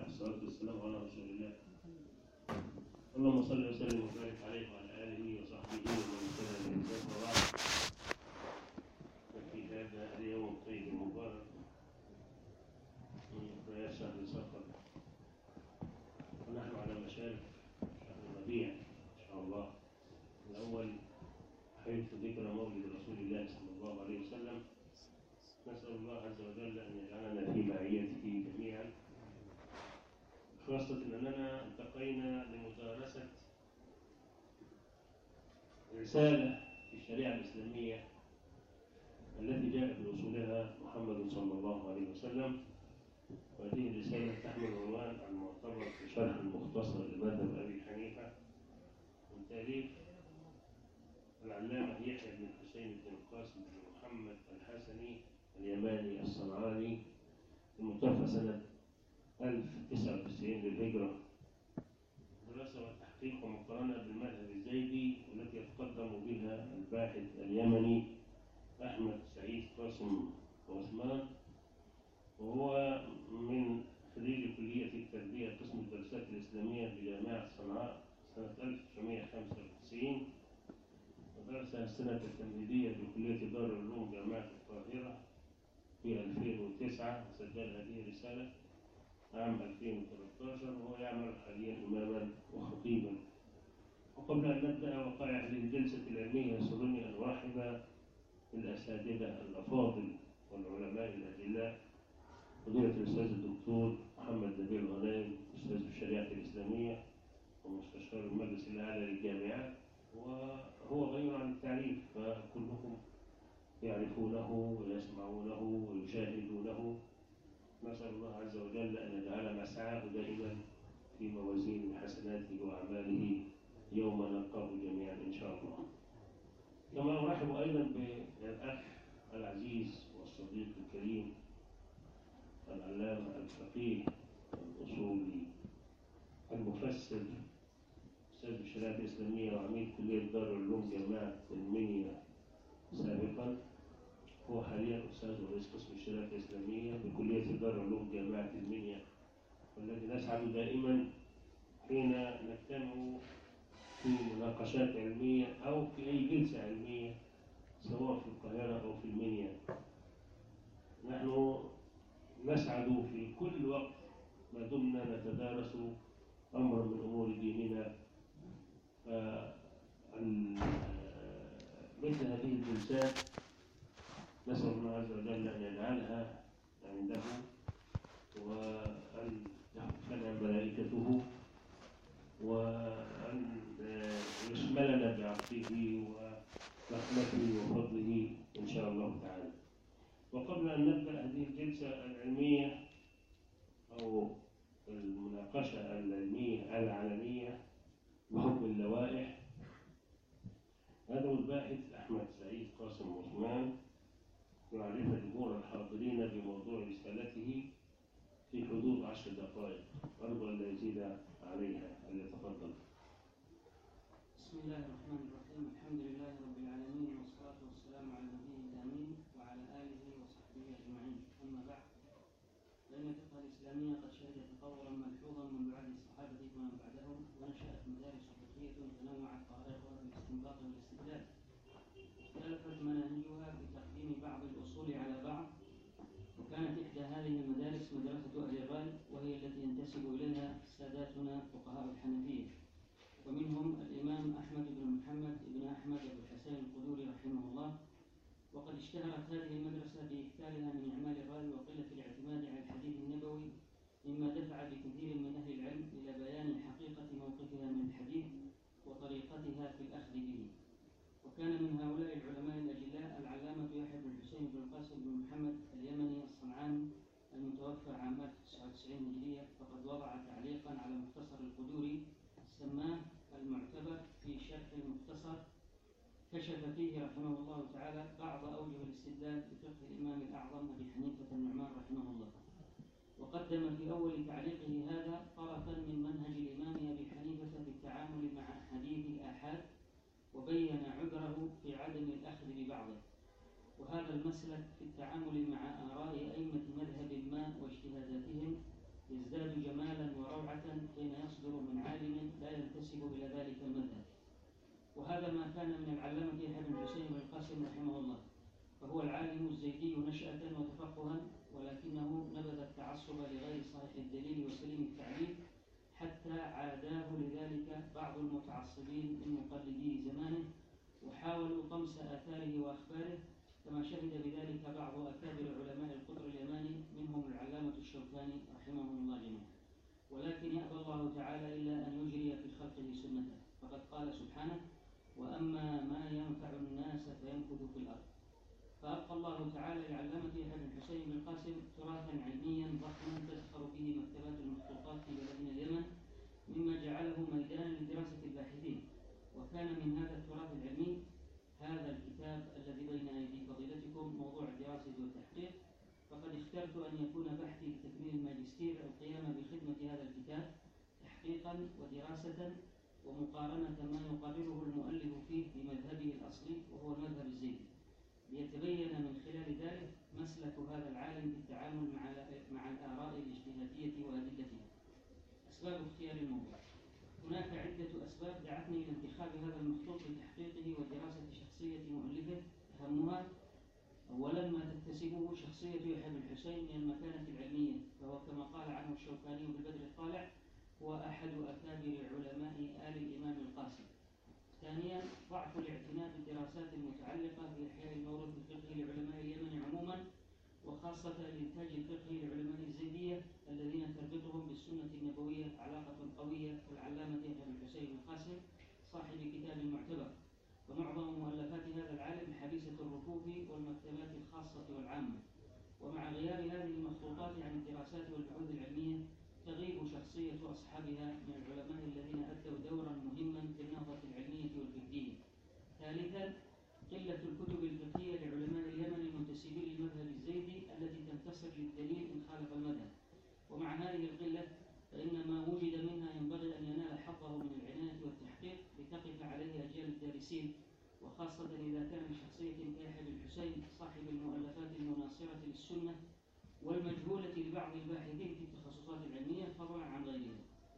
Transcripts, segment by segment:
والصلاة والسلام على رسول الله اللهم صل وسلم وبارك عليه وعلى آله وصحبه ومن اهتدى بهداه وبعد ففي هذا اليوم الطيب المبارك من أخرى شهر صفر ونحن على مشارف شهر الربيع إن شاء الله الأول حيث ذكر مولد رسول الله صلى الله عليه وسلم نسأل الله عز وجل أن يجعلنا في معيته جميعا خاصة أننا التقينا لمدارسة رسالة في الشريعة الإسلامية التي جاء بوصولها محمد صلى الله عليه وسلم وهذه الرسالة تحمل عنوان المعتبر في شرح المختصر لمذهب أبي حنيفة من تأليف العلامة يحيى بن الحسين بن القاسم بن محمد الحسني اليماني الصنعاني المتوفى سنة 1099 للهجرة دراسة وتحقيق ومقارنة بالمذهب الزيدي والتي يتقدم بها الباحث اليمني أحمد سعيد قاسم عثمان وهو من خريج كلية التربية قسم الدراسات الإسلامية بجامعة صنعاء سنة 1995 ودرس السنة التمهيدية بكلية دار العلوم جامعة القاهرة في 2009 وسجل هذه الرسالة عام 2013 وهو يعمل حاليا إماما وخطيبا وقبل أن نبدأ وقائع هذه الجلسة العلمية يسرني أن أرحب بالأساتذة الأفاضل والعلماء الأجلاء فضيلة الأستاذ الدكتور محمد نبيل غنايم أستاذ الشريعة الإسلامية ومستشار المجلس الأعلى للجامعات وهو غير عن التعريف فكلكم يعرفونه ويسمعونه ويشاهدونه نسأل الله عز وجل أن يجعل مسعاه دائما في موازين حسناته وأعماله يوم نلقاه جميعا إن شاء الله كما أرحب أيضا بالأخ العزيز والصديق الكريم العلامة الفقيه الأصولي المفسر أستاذ الشريعة الإسلامية وعميد كلية دار العلوم جامعة المنيا سابقا هو حاليا أستاذ ورئيس قسم الشريعة الإسلامية بكلية دار العلوم جامعة المنيا والذي نسعد دائما حين نجتمع في مناقشات علمية أو في أي جلسة علمية سواء في القاهرة أو في المنيا نحن نسعد في كل وقت ما دمنا نتدارس أمرا من أمور ديننا مثل هذه الجلسات نسأل الله عز وجل أن يجعلها عنده وأن تحفنا ملائكته وأن يشملنا بعفوه ورحمته وفضله إن شاء الله تعالى وقبل أن نبدأ هذه الجلسة العلمية أو المناقشة العلمية العلنية بحكم اللوائح هذا هو الباحث أحمد سعيد قاسم عثمان معرفة جمهور الحاضرين بموضوع رسالته في حدود عشر دقائق أرجو أن لا يزيد عليها فليتفضل بسم الله الرحمن الرحيم الحمد لله رب العالمين والصلاة والسلام على نبيه الأمين وعلى آله وصحبه أجمعين أما بعد فإن الفقه الإسلامية قد شهد تطورا ملحوظا منذ عهد الصحابة ومن بعدهم ونشأت مدارس فقهية تنوعت طرائقها في الاستنباط والاستدلال اختلفت مناهجها في تقديم بعض الأصول على بعض وكانت إحدى هذه المدارس مدرسة أهل الرأي وهي التي ينتسب إليها ساداتنا فقهاء الحنفية ومنهم الإمام أحمد بن محمد بن أحمد بن الحسين القدوري رحمه الله وقد اشتهرت هذه المدرسة بإكثارها من إعمال الرأي وقلة الاعتماد على الحديث النبوي مما دفع بكثير من أهل العلم إلى بيان حقيقة موقفها من الحديث وطريقتها في الأخذ به وكان من هؤلاء العلماء الأجلاء العلامة يحيى بن الحسين بن القاسم بن محمد اليمني الصنعاني المتوفى عام 1999 هجرية فقد وضع تعليقا على مختصر القدوري سماه المعتبر في شرح المختصر كشف فيه رحمه الله تعالى بعض أوجه الاستدلال بفقه الإمام الأعظم أبي حنيفة النعمان رحمه الله وقدم في أول تعليقه هذا طرفا من منهج الإمام أبي حنيفة في التعامل مع حديث الآحاد وبين عذره في عدم الأخذ ببعضه وهذا المسلك في التعامل مع آراء أئمة مذهب ما واجتهاداتهم يزداد جمالا معرفة وتفقها ولكنه نبذ التعصب لغير صحيح الدليل وسليم التعليل حتى عاداه لذلك بعض المتعصبين من مقلدي زمانه وحاولوا طمس آثاره وأخباره كما شهد بذلك بعض أكابر علماء القطر اليماني منهم العلامة الشوكاني رحمهم الله جميعا ولكن يأبى الله تعالى إلا أن يجري في خلقه سنته فقد قال سبحانه وأما ما ينفع الناس فينفذ في الأرض فأبقى الله تعالى لعلامة يحيى بن حسين بن القاسم تراثا علميا ضخما تزخر به مكتبات المخطوطات في بلدنا اليمن مما جعله ميدانا لدراسة الباحثين وكان من هذا التراث العلمي هذا الكتاب الذي بين أيدي فضيلتكم موضوع الدراسة والتحقيق فقد اخترت أن يكون بحثي لتكميل الماجستير القيام بخدمة هذا الكتاب تحقيقا ودراسة ومقارنة ما يقرره المؤلف فيه بمذهبه الأصلي وهو المذهب الزيدي ليتبين من خلال ذلك مسلك هذا العالم في التعامل مع مع الآراء الاجتهادية وأدلتها. أسباب اختيار الموضوع هناك عدة أسباب دعتني إلى انتخاب هذا المخطوط لتحقيقه ودراسة شخصية مؤلفه أهمها أولا ما تكتسبه شخصية يحيى بن الحسين من المكانة العلمية فهو كما قال عنه الشوكاني بالبدر الطالع هو أحد أكابر علماء آل الإمام القاسم ثانيا ضعف الاعتناء بالدراسات المتعلقة بإحياء الموروث الفقهي لعلماء اليمن عموما وخاصة الإنتاج الفقهي لعلماء الزيدية الذين تربطهم بالسنة النبوية علاقة قوية كالعلامة يحيى بن حسين القاسم صاحب كتاب المعتبر ومعظم مؤلفات هذا العالم حبيسة الرفوف والمكتبات الخاصة والعامة ومع غياب هذه المخطوطات عن الدراسات والبحوث العلمية تغيب شخصية أصحابها من العلماء الذين أدوا دورا مهما في النهضة العلمية والفكرية. ثالثا قلة الكتب الفقهية لعلماء اليمن المنتسبين للمذهب الزيدي التي تنتصر للدليل إن خالف المذهب. ومع هذه القلة فإن ما وجد منها ينبغي أن ينال حظه من العناية والتحقيق لتقف عليه أجيال الدارسين وخاصة إذا كان شخصية كيحيى بن حسين صاحب المؤلفات المناصرة للسنة والمجهولة لبعض الباحثين في التخصصات العلمية فضلا عن غيرها.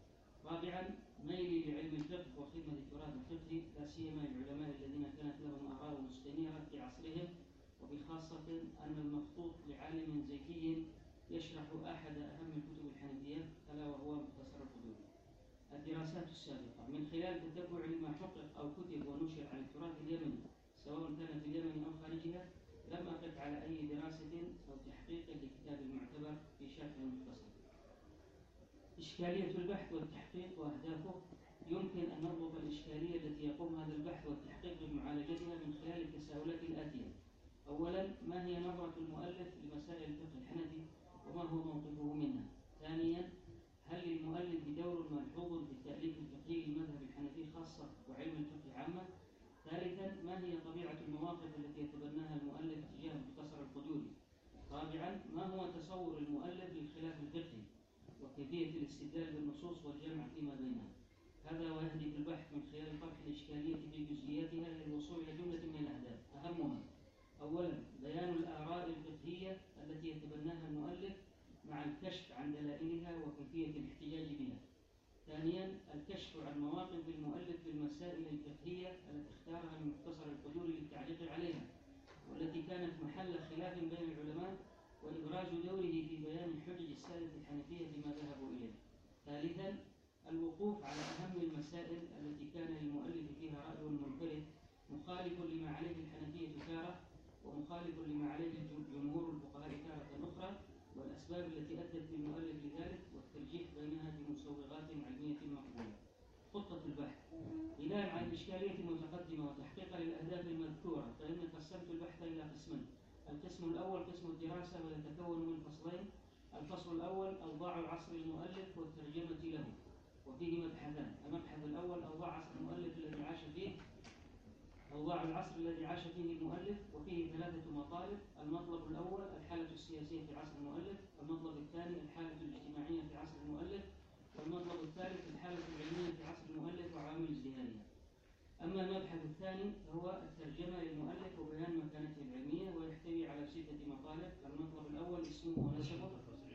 رابعا ميلي لعلم الفقه وخدمة التراث الفقهي لا سيما العلماء الذين كانت لهم آراء مستنيرة في عصرهم وبخاصة أن المخطوط لعالم زيدي يشرح أحد أهم الكتب الحنفية ألا وهو مختصر الحدود. الدراسات السابقة من خلال تتبع لما حقق أو كتب ونشر عن التراث اليمني سواء كان في اليمن أو خارجها لم أقف على أي دراسة أو تحقيق لكتاب المعتبر في شرح مختصر. إشكالية البحث والتحقيق وأهدافه يمكن أن نربط الإشكالية التي يقوم هذا البحث والتحقيق بمعالجتها من خلال التساؤلات الآتية. أولا ما هي نظرة المؤلف لمسائل الفقه الحنفي وما هو موقفه منها؟ ثانيا هل للمؤلف دور ملحوظ في التأليف الفقهي للمذهب الحنفي خاصة وعلم الفقه عامة؟ ثالثا ما هي طبيعة المواقف التي يتبناها المؤلف تجاه مختصر القدوري؟ رابعا ما هو تصور المؤلف للخلاف الفقهي وكيفية الاستدلال بالنصوص والجمع فيما بينها؟ هذا ويهدف البحث من خلال طرح الإشكالية في جزئياتها للوصول إلى جملة من الأهداف أهمها أولا بيان الآراء الفقهية التي يتبناها المؤلف مع الكشف عن دلائلها وكيفية الاحتجاج بها ثانيا الكشف عن مواقف المؤلف في المسائل الفقهية التي اختارها المختصر القدوري للتعليق عليها والتي كانت محل خلاف بين العلماء وإبراز دوره في بيان الحجج السادة الحنفية فيما ذهبوا إليه ثالثا الوقوف على أهم المسائل التي كان للمؤلف فيها رأي منفرد مخالف لما عليه الحنفية تارة ومخالف لما عليه جمهور الفقهاء تارة أخرى والأسباب التي أدت بالمؤلف لذلك والترجيح بينها بمسوغات علمية مقبولة. خطة البحث بناء على الإشكالية المتقدمة وتحقيقا للأهداف المذكورة فإن قسمت البحث إلى قسمين. القسم الأول قسم الدراسة ويتكون من فصلين. الفصل الأول أوضاع عصر المؤلف والترجمة له وفيه مبحثان. المبحث الأول أوضاع عصر المؤلف الذي عاش فيه أوضاع العصر الذي عاش فيه المؤلف وفيه ثلاثة مطالب المطلب الأول الحالة السياسية في عصر المؤلف المطلب الثاني الحالة الاجتماعية في عصر المؤلف والمطلب الثالث الحالة العلمية في عصر المؤلف وعوامل ازدهارها أما المبحث الثاني فهو الترجمة للمؤلف وبيان مكانته العلمية ويحتوي على ستة مطالب المطلب الأول اسمه ونسبه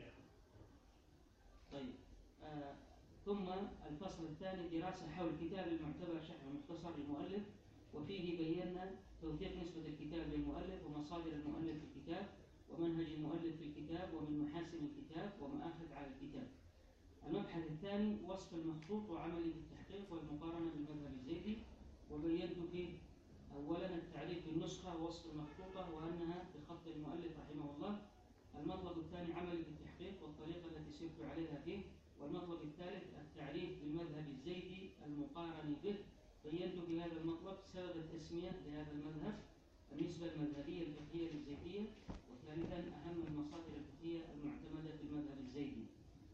طيب آه ثم الفصل الثاني دراسة حول كتاب المعتبر شرح مختصر للمؤلف وفيه بينا توثيق نسبة الكتاب للمؤلف ومصادر المؤلف في الكتاب ومنهج المؤلف في الكتاب ومن محاسن الكتاب ومآخذ على الكتاب المبحث الثاني وصف المخطوط وعمله بالتحقيق والمقارنة بالمذهب الزيدي وبينت فيه أولا التعريف بالنسخة ووصف المخطوطة وأنها بخط المؤلف رحمه الله المطلب الثاني عملي بالتحقيق والطريقة التي سرت عليها فيه والمطلب الثالث التعريف بالمذهب الزيدي المقارن به بينت في هذا المطلب سبب التسمية لهذا المذهب النسبة المذهبية الفقهية للزيدية وثالثا أهم المصادر الفقهية المعتمدة في المذهب الزيدي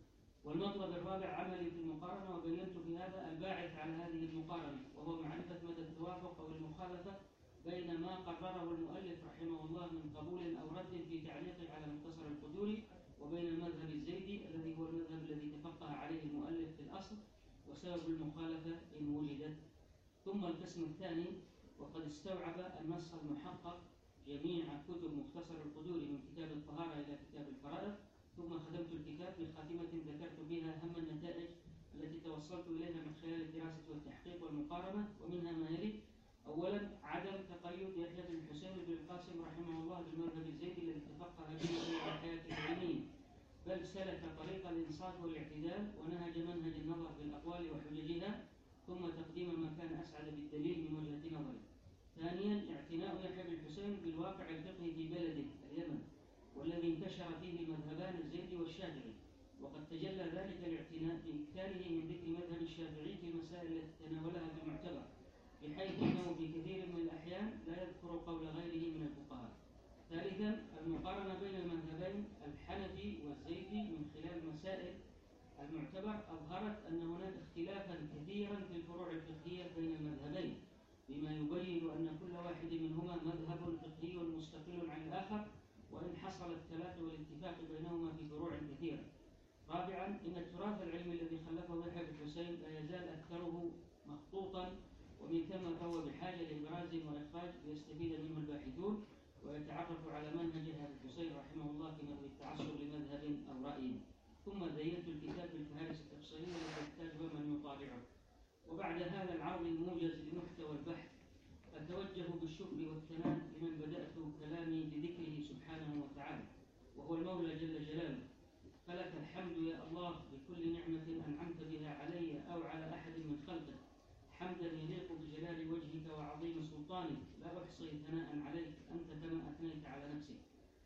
والمطلب الرابع عملي في المقارنة وبينت في هذا الباعث على هذه المقارنة وهو معرفة مدى التوافق أو المخالفة بين ما قرره المؤلف رحمه الله من قبول أو رد في تعليقه على مختصر القدوري وبين المذهب الزيدي الذي هو المذهب الذي تفقه عليه المؤلف في الأصل وسبب المخالفة إن وجدت ثم القسم الثاني وقد استوعب النص المحقق جميع كتب مختصر القدوري من كتاب الطهارة إلى كتاب الفرائض ثم ختمت الكتاب بخاتمة ذكرت بها أهم النتائج التي توصلت إليها من خلال الدراسة والتحقيق والمقارنة ومنها ما يلي أولا عدم تقيد يحيى بن الحسين بن القاسم رحمه الله بالمذهب الزيدي الذي تفقه به في حياته العلمية بل سلك طريق الإنصاف والاعتدال ونهج منهج النظر في الأقوال وحججها ثم تقديم ما كان أسعد بالدليل من وجهة نظره ثانيا اعتناء يحيى بن الحسين بالواقع الفقهي في بلده اليمن والذي انتشر فيه المذهبان الزيدي والشافعي وقد تجلى ذلك الاعتناء بإكثاره من ذكر مذهب الشافعي في المسائل التي تناولها في المعتبر بحيث انه في كثير من الاحيان لا يذكر قول غيره من الفقهاء. ثالثا المقارنه بين المذهبين الحنفي والزيدي من خلال مسائل المعتبر اظهرت ان هناك اختلافا كثيرا في الفروع الفقهيه بين المذهبين بما يبين ان كل واحد منهما مذهب فقهي مستقل عن الاخر وان حصل الثلاث والاتفاق بينهما في فروع كثيره. رابعا ان التراث العلمي الذي خلفه يحيى بن حسين لا يزال اكثره مخطوطا ومن ثم فهو بحاجة لإبراز وإخراج ليستفيد منه الباحثون ويتعرف على منهج أبي الحسين رحمه الله في نظر التعصب لمذهب أو رأي ثم زينت الكتاب بالفهارس التفصيلية التي يحتاج من يطالعه وبعد هذا العرض الموجز لمحتوى البحث أتوجه بالشكر والثناء لمن بدأت كلامي بذكره سبحانه وتعالى وهو المولى جل جلاله فلك الحمد يا الله بكل نعمة أنعمت بها علي أو على أحد من خلقك حمدا يليق بجلال وجهك وعظيم سلطانك لا أحصي ثناء عليك أنت كما أثنيت على نفسك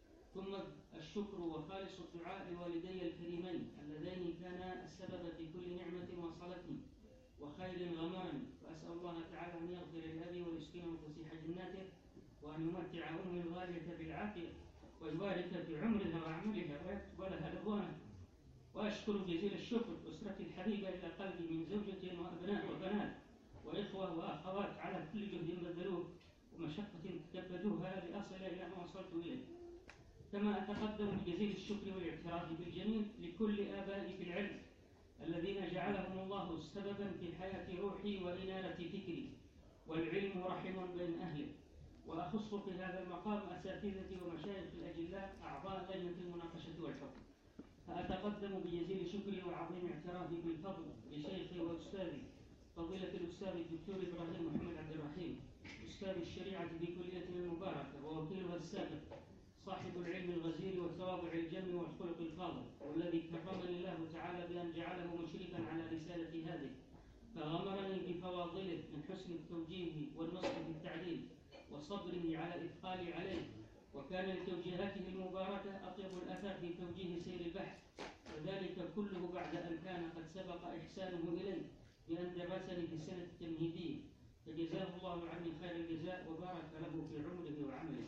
ثم الشكر وخالص الدعاء لوالدي الكريمين اللذين كانا السبب في كل نعمة وصلتني وخير غمرني وأسأل الله تعالى أن يغفر لأبي ويسكنه فسيح جناته وأن يمتع أمي الغالية بالعافية ويبارك في عمرها وعملها ويكتب لها رضوانه وأشكر جزيل الشكر أسرتي الحبيبة إلى قلبي من زوجة وأبناء وبنات وإخوة وأخوات على كل جهد بذلوه ومشقة كبدوها لأصل إلى ما وصلت إليه كما أتقدم بجزيل الشكر والاعتراف بالجميل لكل آبائي في العلم الذين جعلهم الله سببا في حياة روحي وإنارة فكري والعلم رحم بين أهله وأخص في هذا المقام أساتذتي ومشايخ الأجلاء أعضاء لجنة المناقشة والحكم فأتقدم بجزيل شكري وعظيم اعترافي بالفضل لشيخي وأستاذي فضيلة الأستاذ الدكتور إبراهيم محمد عبد الرحيم أستاذ الشريعة في كليتنا المباركة ووكيلها السابق صاحب العلم الغزير والتواضع الجم والخلق الفاضل والذي كرمني الله تعالى بأن جعله مشرفا على رسالة هذه فغمرني بفواضله من حسن التوجيه والنصر في التعليم وصبره على إثقالي عليه وكان لتوجيهاته المباركة أطيب الأثر في توجيه سير البحث وذلك كله بعد أن كان قد سبق إحسانه إليه بأن درسني في السنة التمهيدية فجزاه الله عني خير الجزاء وبارك له في عمره وعمله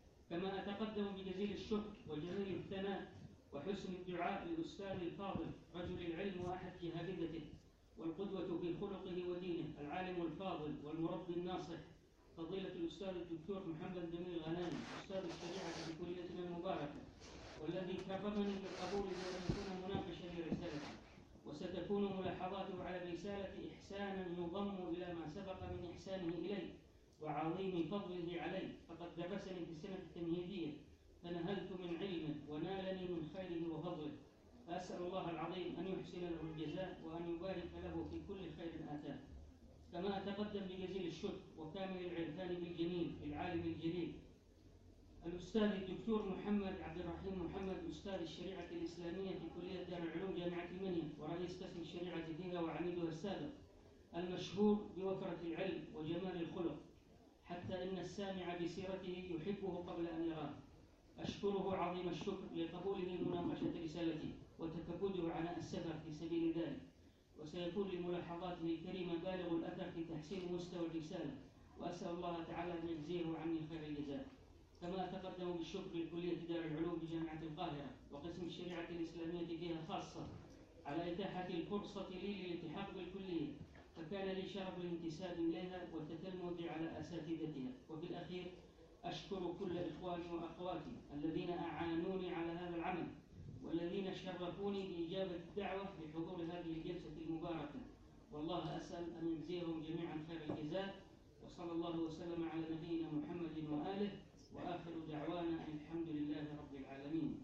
كما أتقدم بجزيل الشكر وجميل الثناء وحسن الدعاء للأستاذ الفاضل رجل العلم وأحد جهابذته والقدوة في خلقه ودينه العالم الفاضل والمربي الناصح فضيلة الأستاذ الدكتور محمد جميل غناني أستاذ الشريعة في كليتنا المباركة والذي كرمني بالقبول بأن يكون مناقشا لرسالتي وستكون ملاحظاته على الرسالة إحسانا يضم إلى ما سبق من إحسانه إلي وعظيم فضله علي فقد درسني في السنة التمهيدية فنهلت من علمه ونالني من خيره وفضله فأسأل الله العظيم أن يحسن له الجزاء وأن يبارك له في كل خير آتاه كما أتقدم بجزيل الشكر وكامل العرفان بالجميل للعالم الجليل الأستاذ الدكتور محمد عبد الرحيم محمد أستاذ الشريعة الإسلامية في كلية دار العلوم جامعة المنيا ورئيس قسم الشريعة فيها وعميدها السابق المشهور بوفرة العلم وجمال الخلق حتى إن السامع بسيرته يحبه قبل أن يراه أشكره عظيم الشكر لقبوله مناقشة رسالتي وتكبده عناء السفر في سبيل ذلك وسيكون لملاحظاته الكريمة بالغ الأثر في تحسين مستوى الرسالة وأسأل الله تعالى أن يجزيه عني خير الجزاء كما أتقدم بالشكر لكلية دار العلوم بجامعة القاهرة وقسم الشريعة الإسلامية فيها خاصة على إتاحة الفرصة لي للالتحاق بالكلية فكان لي شرف الانتساب إليها والتتلمذ على أساتذتها وفي الأخير أشكر كل إخواني وأخواتي الذين أعانوني على هذا العمل والذين شرفوني بإجابة الدعوة لحضور هذه الجلسة المباركة والله أسأل أن يجزيهم جميعا خير الجزاء وصلى الله وسلم على نبينا محمد وآله وآخر دعوانا أن الحمد لله رب العالمين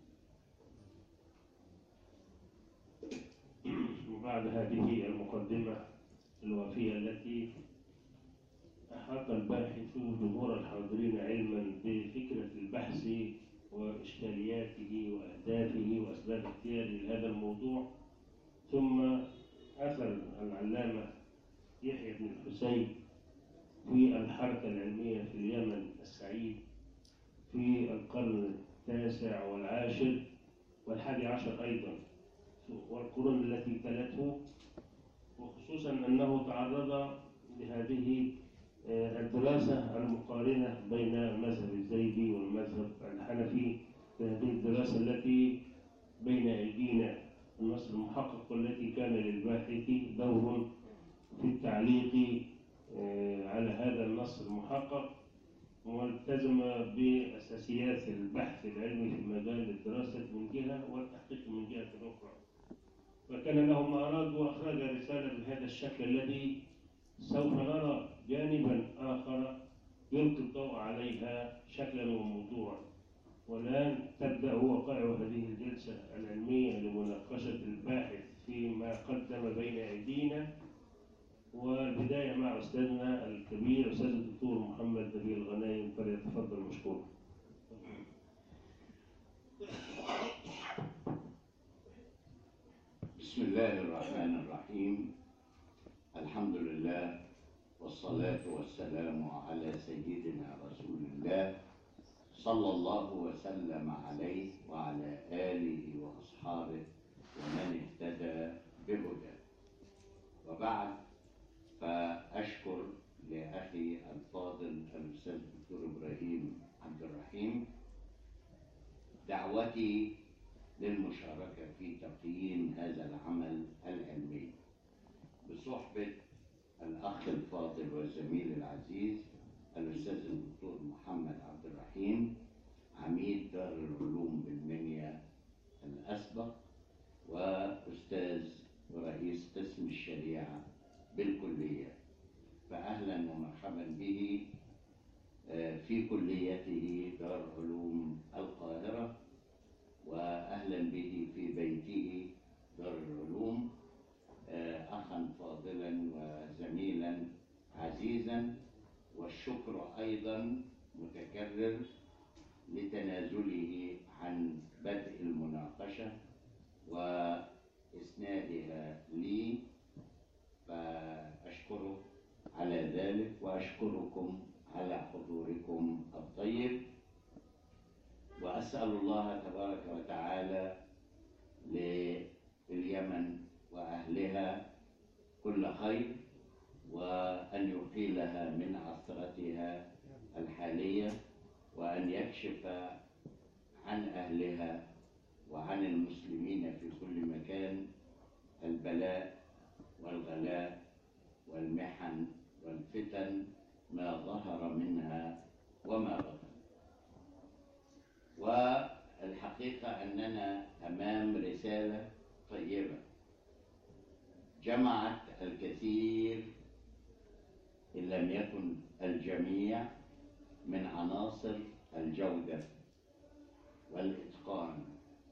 وبعد هذه المقدمة الوافية التي أحاط الباحث جمهور الحاضرين علما بفكرة البحث وإشكالياته وأهدافه وأسباب اختياره لهذا الموضوع ثم أثر العلامة يحيى بن الحسين في الحركة العلمية في اليمن السعيد في القرن التاسع والعاشر والحادي عشر أيضا والقرون التي تلته وخصوصا أنه تعرض لهذه الدراسة المقارنة بين المذهب الزيدي والمذهب الحنفي هذه الدراسة التي بين أيدينا النص المحقق والتي كان للباحث دور في التعليق على هذا النص المحقق والتزم بأساسيات البحث العلمي في مجال الدراسة من جهة والتحقيق من جهة أخرى وكان له ما أراد وأخرج رسالة بهذا الشكل الذي سوف نرى جانبا آخر يلقي الضوء عليها شكلا وموضوعا والآن تبدأ وقائع هذه الجلسة العلمية لمناقشة الباحث فيما قدم بين أيدينا والبداية مع أستاذنا الكبير أستاذ الدكتور محمد نبيل الغنايم فليتفضل مشكورا. بسم الله الرحمن الرحيم الحمد لله والصلاة والسلام على سيدنا رسول الله صلى الله وسلم عليه وعلى آله وأصحابه ومن اهتدى بهداه وبعد فأشكر لأخي الفاضل الأستاذ الدكتور إبراهيم عبد الرحيم دعوتي للمشاركة في تقييم هذا العمل العلمي بصحبة الأخ الفاضل والزميل العزيز الأستاذ الدكتور محمد عبد الرحيم عميد دار العلوم بالمنيا الأسبق وأستاذ ورئيس قسم الشريعة بالكلية فأهلا ومرحبا به في كليته دار علوم القاهرة وأهلا به في بيته دار العلوم أخا فاضلا وزميلا عزيزا والشكر أيضا متكرر لتنازله عن بدء المناقشة وإسنادها لي فأشكره على ذلك وأشكركم على حضوركم الطيب وأسأل الله تبارك وتعالى لليمن وأهلها كل خير وأن يقيلها من عثرتها الحالية وأن يكشف عن أهلها وعن المسلمين في كل مكان البلاء والغلاء والمحن والفتن ما ظهر منها وما بطن والحقيقة أننا أمام رسالة طيبة جمعت الكثير إن لم يكن الجميع من عناصر الجودة والإتقان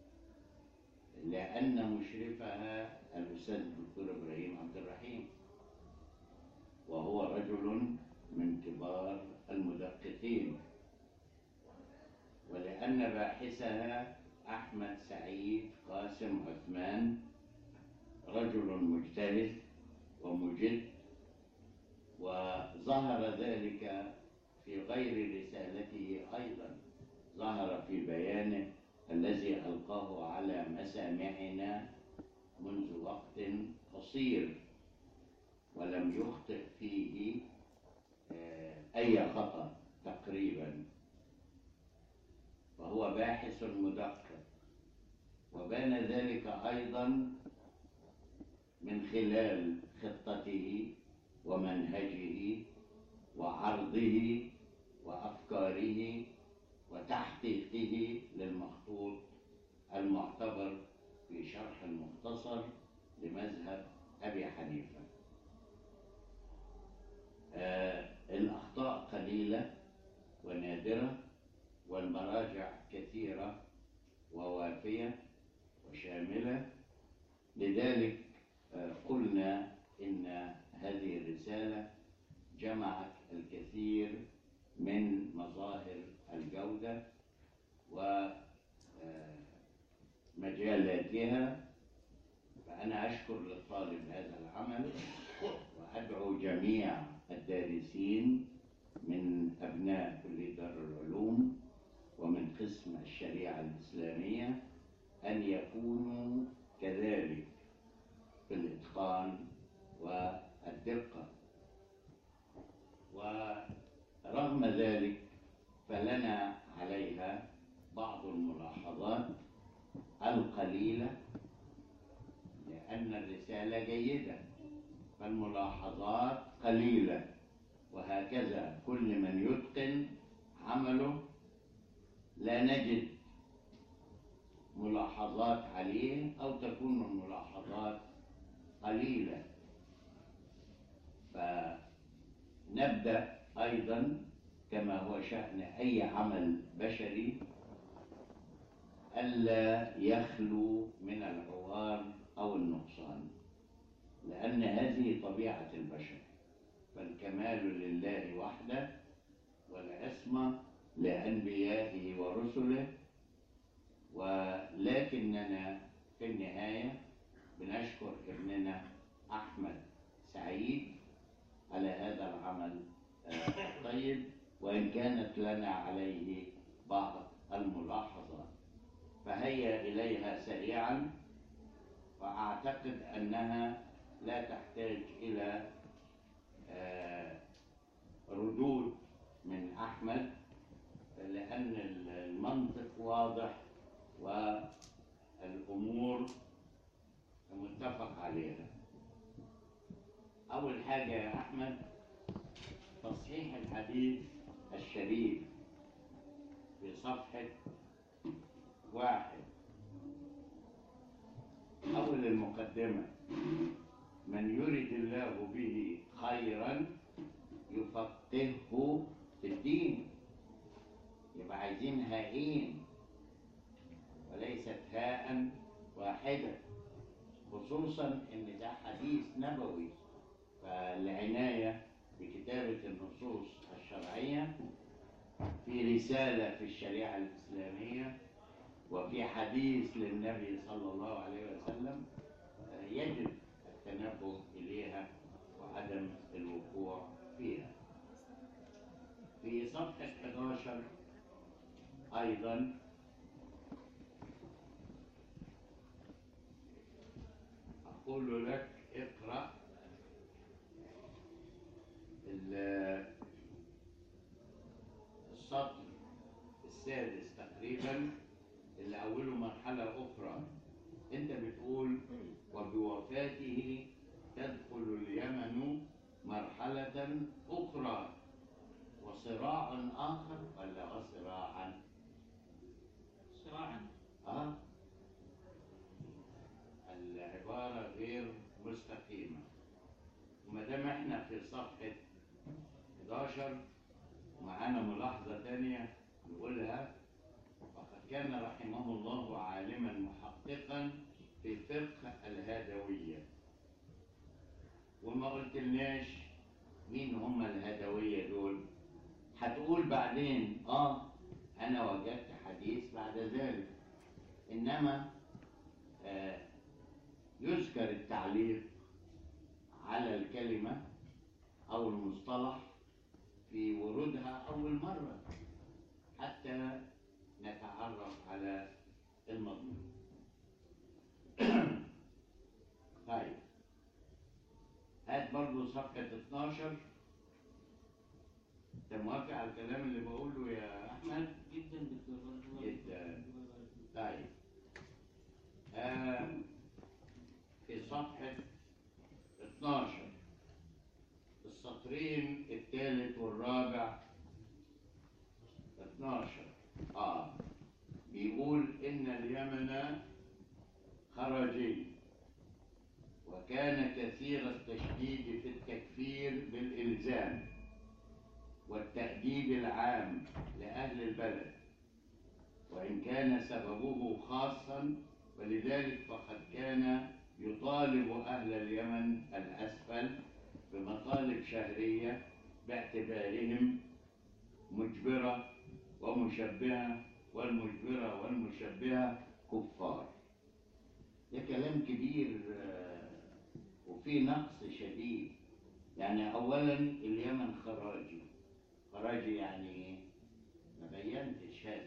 لأن مشرفها الأستاذ الدكتور إبراهيم عبد الرحيم وهو رجل من كبار المدققين أسسها أحمد سعيد قاسم عثمان رجل مجتهد ومجد وظهر ذلك في غير رسالته أيضا ظهر في بيانه الذي ألقاه على مسامعنا منذ وقت قصير ولم يخطئ فيه آه، أي خطأ تقريبا فهو باحث مدقق وبان ذلك أيضا من خلال خطته ومنهجه وعرضه وأفكاره وتحقيقه للمخطوط المعتبر في شرح المختصر لمذهب أبي حنيفة آه الأخطاء قليلة ونادرة والمراجع كثيرة ووافية وشاملة لذلك آه قلنا إن هذه الرسالة جمعت الكثير من مظاهر الجودة ومجالاتها فأنا أشكر للطالب هذا العمل وأدعو جميع الدارسين من أبناء كلية دار العلوم ومن قسم الشريعة الإسلامية أن يكونوا كذلك في الإتقان والدقة ورغم ذلك فلنا عليها بعض الملاحظات القليلة لأن الرسالة جيدة فالملاحظات قليلة وهكذا كل من يتقن عمله لا نجد ملاحظات عليه أو تكون الملاحظات قليلة فنبدأ أيضا كما هو شأن أي عمل بشري ألا يخلو من العوار أو النقصان لأن هذه طبيعة البشر فالكمال لله وحده والعصمة لأنبيائه ورسله ولكننا في النهاية بنشكر ابننا أحمد سعيد على هذا العمل الطيب وإن كانت لنا عليه بعض الملاحظات فهيا إليها سريعا وأعتقد أنها لا تحتاج إلى ردود من أحمد لأن المنطق واضح والأمور متفق عليها أول حاجة يا أحمد تصحيح الحديث الشريف في صفحة واحد أول المقدمة من يرد الله به خيرا يفقهه في الدين يبقى عايزين هائين وليست هاء واحدة خصوصا ان ده حديث نبوي فالعناية بكتابة النصوص الشرعية في رسالة في الشريعة الإسلامية وفي حديث للنبي صلى الله عليه وسلم يجب التنبه إليها وعدم الوقوع فيها في صفحة 11 أيضا أقول لك اقرأ السطر السادس تقريبا اللي أوله مرحلة أخرى أنت بتقول وبوفاته تدخل اليمن مرحلة أخرى وصراع آخر ولا وصراعا؟ صراعا آه العبارة غير مستقيمة وما دام احنا في صفحة 11 ومعانا ملاحظة تانية نقولها وقد كان رحمه الله عالما محققا في فقه الهدوية وما قلتلناش مين هم الهدوية دول هتقول بعدين اه انا وجدت حديث الحديث بعد ذلك إنما آه، يذكر التعليق على الكلمة أو المصطلح في ورودها أول مرة حتى نتعرف على المضمون طيب هات برضو صفحة 12 انت موافق على الكلام اللي بقوله يا احمد جدا دكتور بارك الله فيك. جداً. الله يبارك فيك. طيب آه في صفحة 12 السطرين الثالث والرابع 12 اه بيقول ان اليمن خرجي وكان كثير التشديد في التكفير بالإلزام والتأديب العام لأهل البلد وإن كان سببه خاصا ولذلك فقد كان يطالب أهل اليمن الأسفل بمطالب شهرية باعتبارهم مجبرة ومشبهة والمجبرة والمشبهة كفار ده كلام كبير آه، وفيه نقص شديد يعني أولا اليمن خراجي خراجي يعني إيه؟ ما بينتش هذا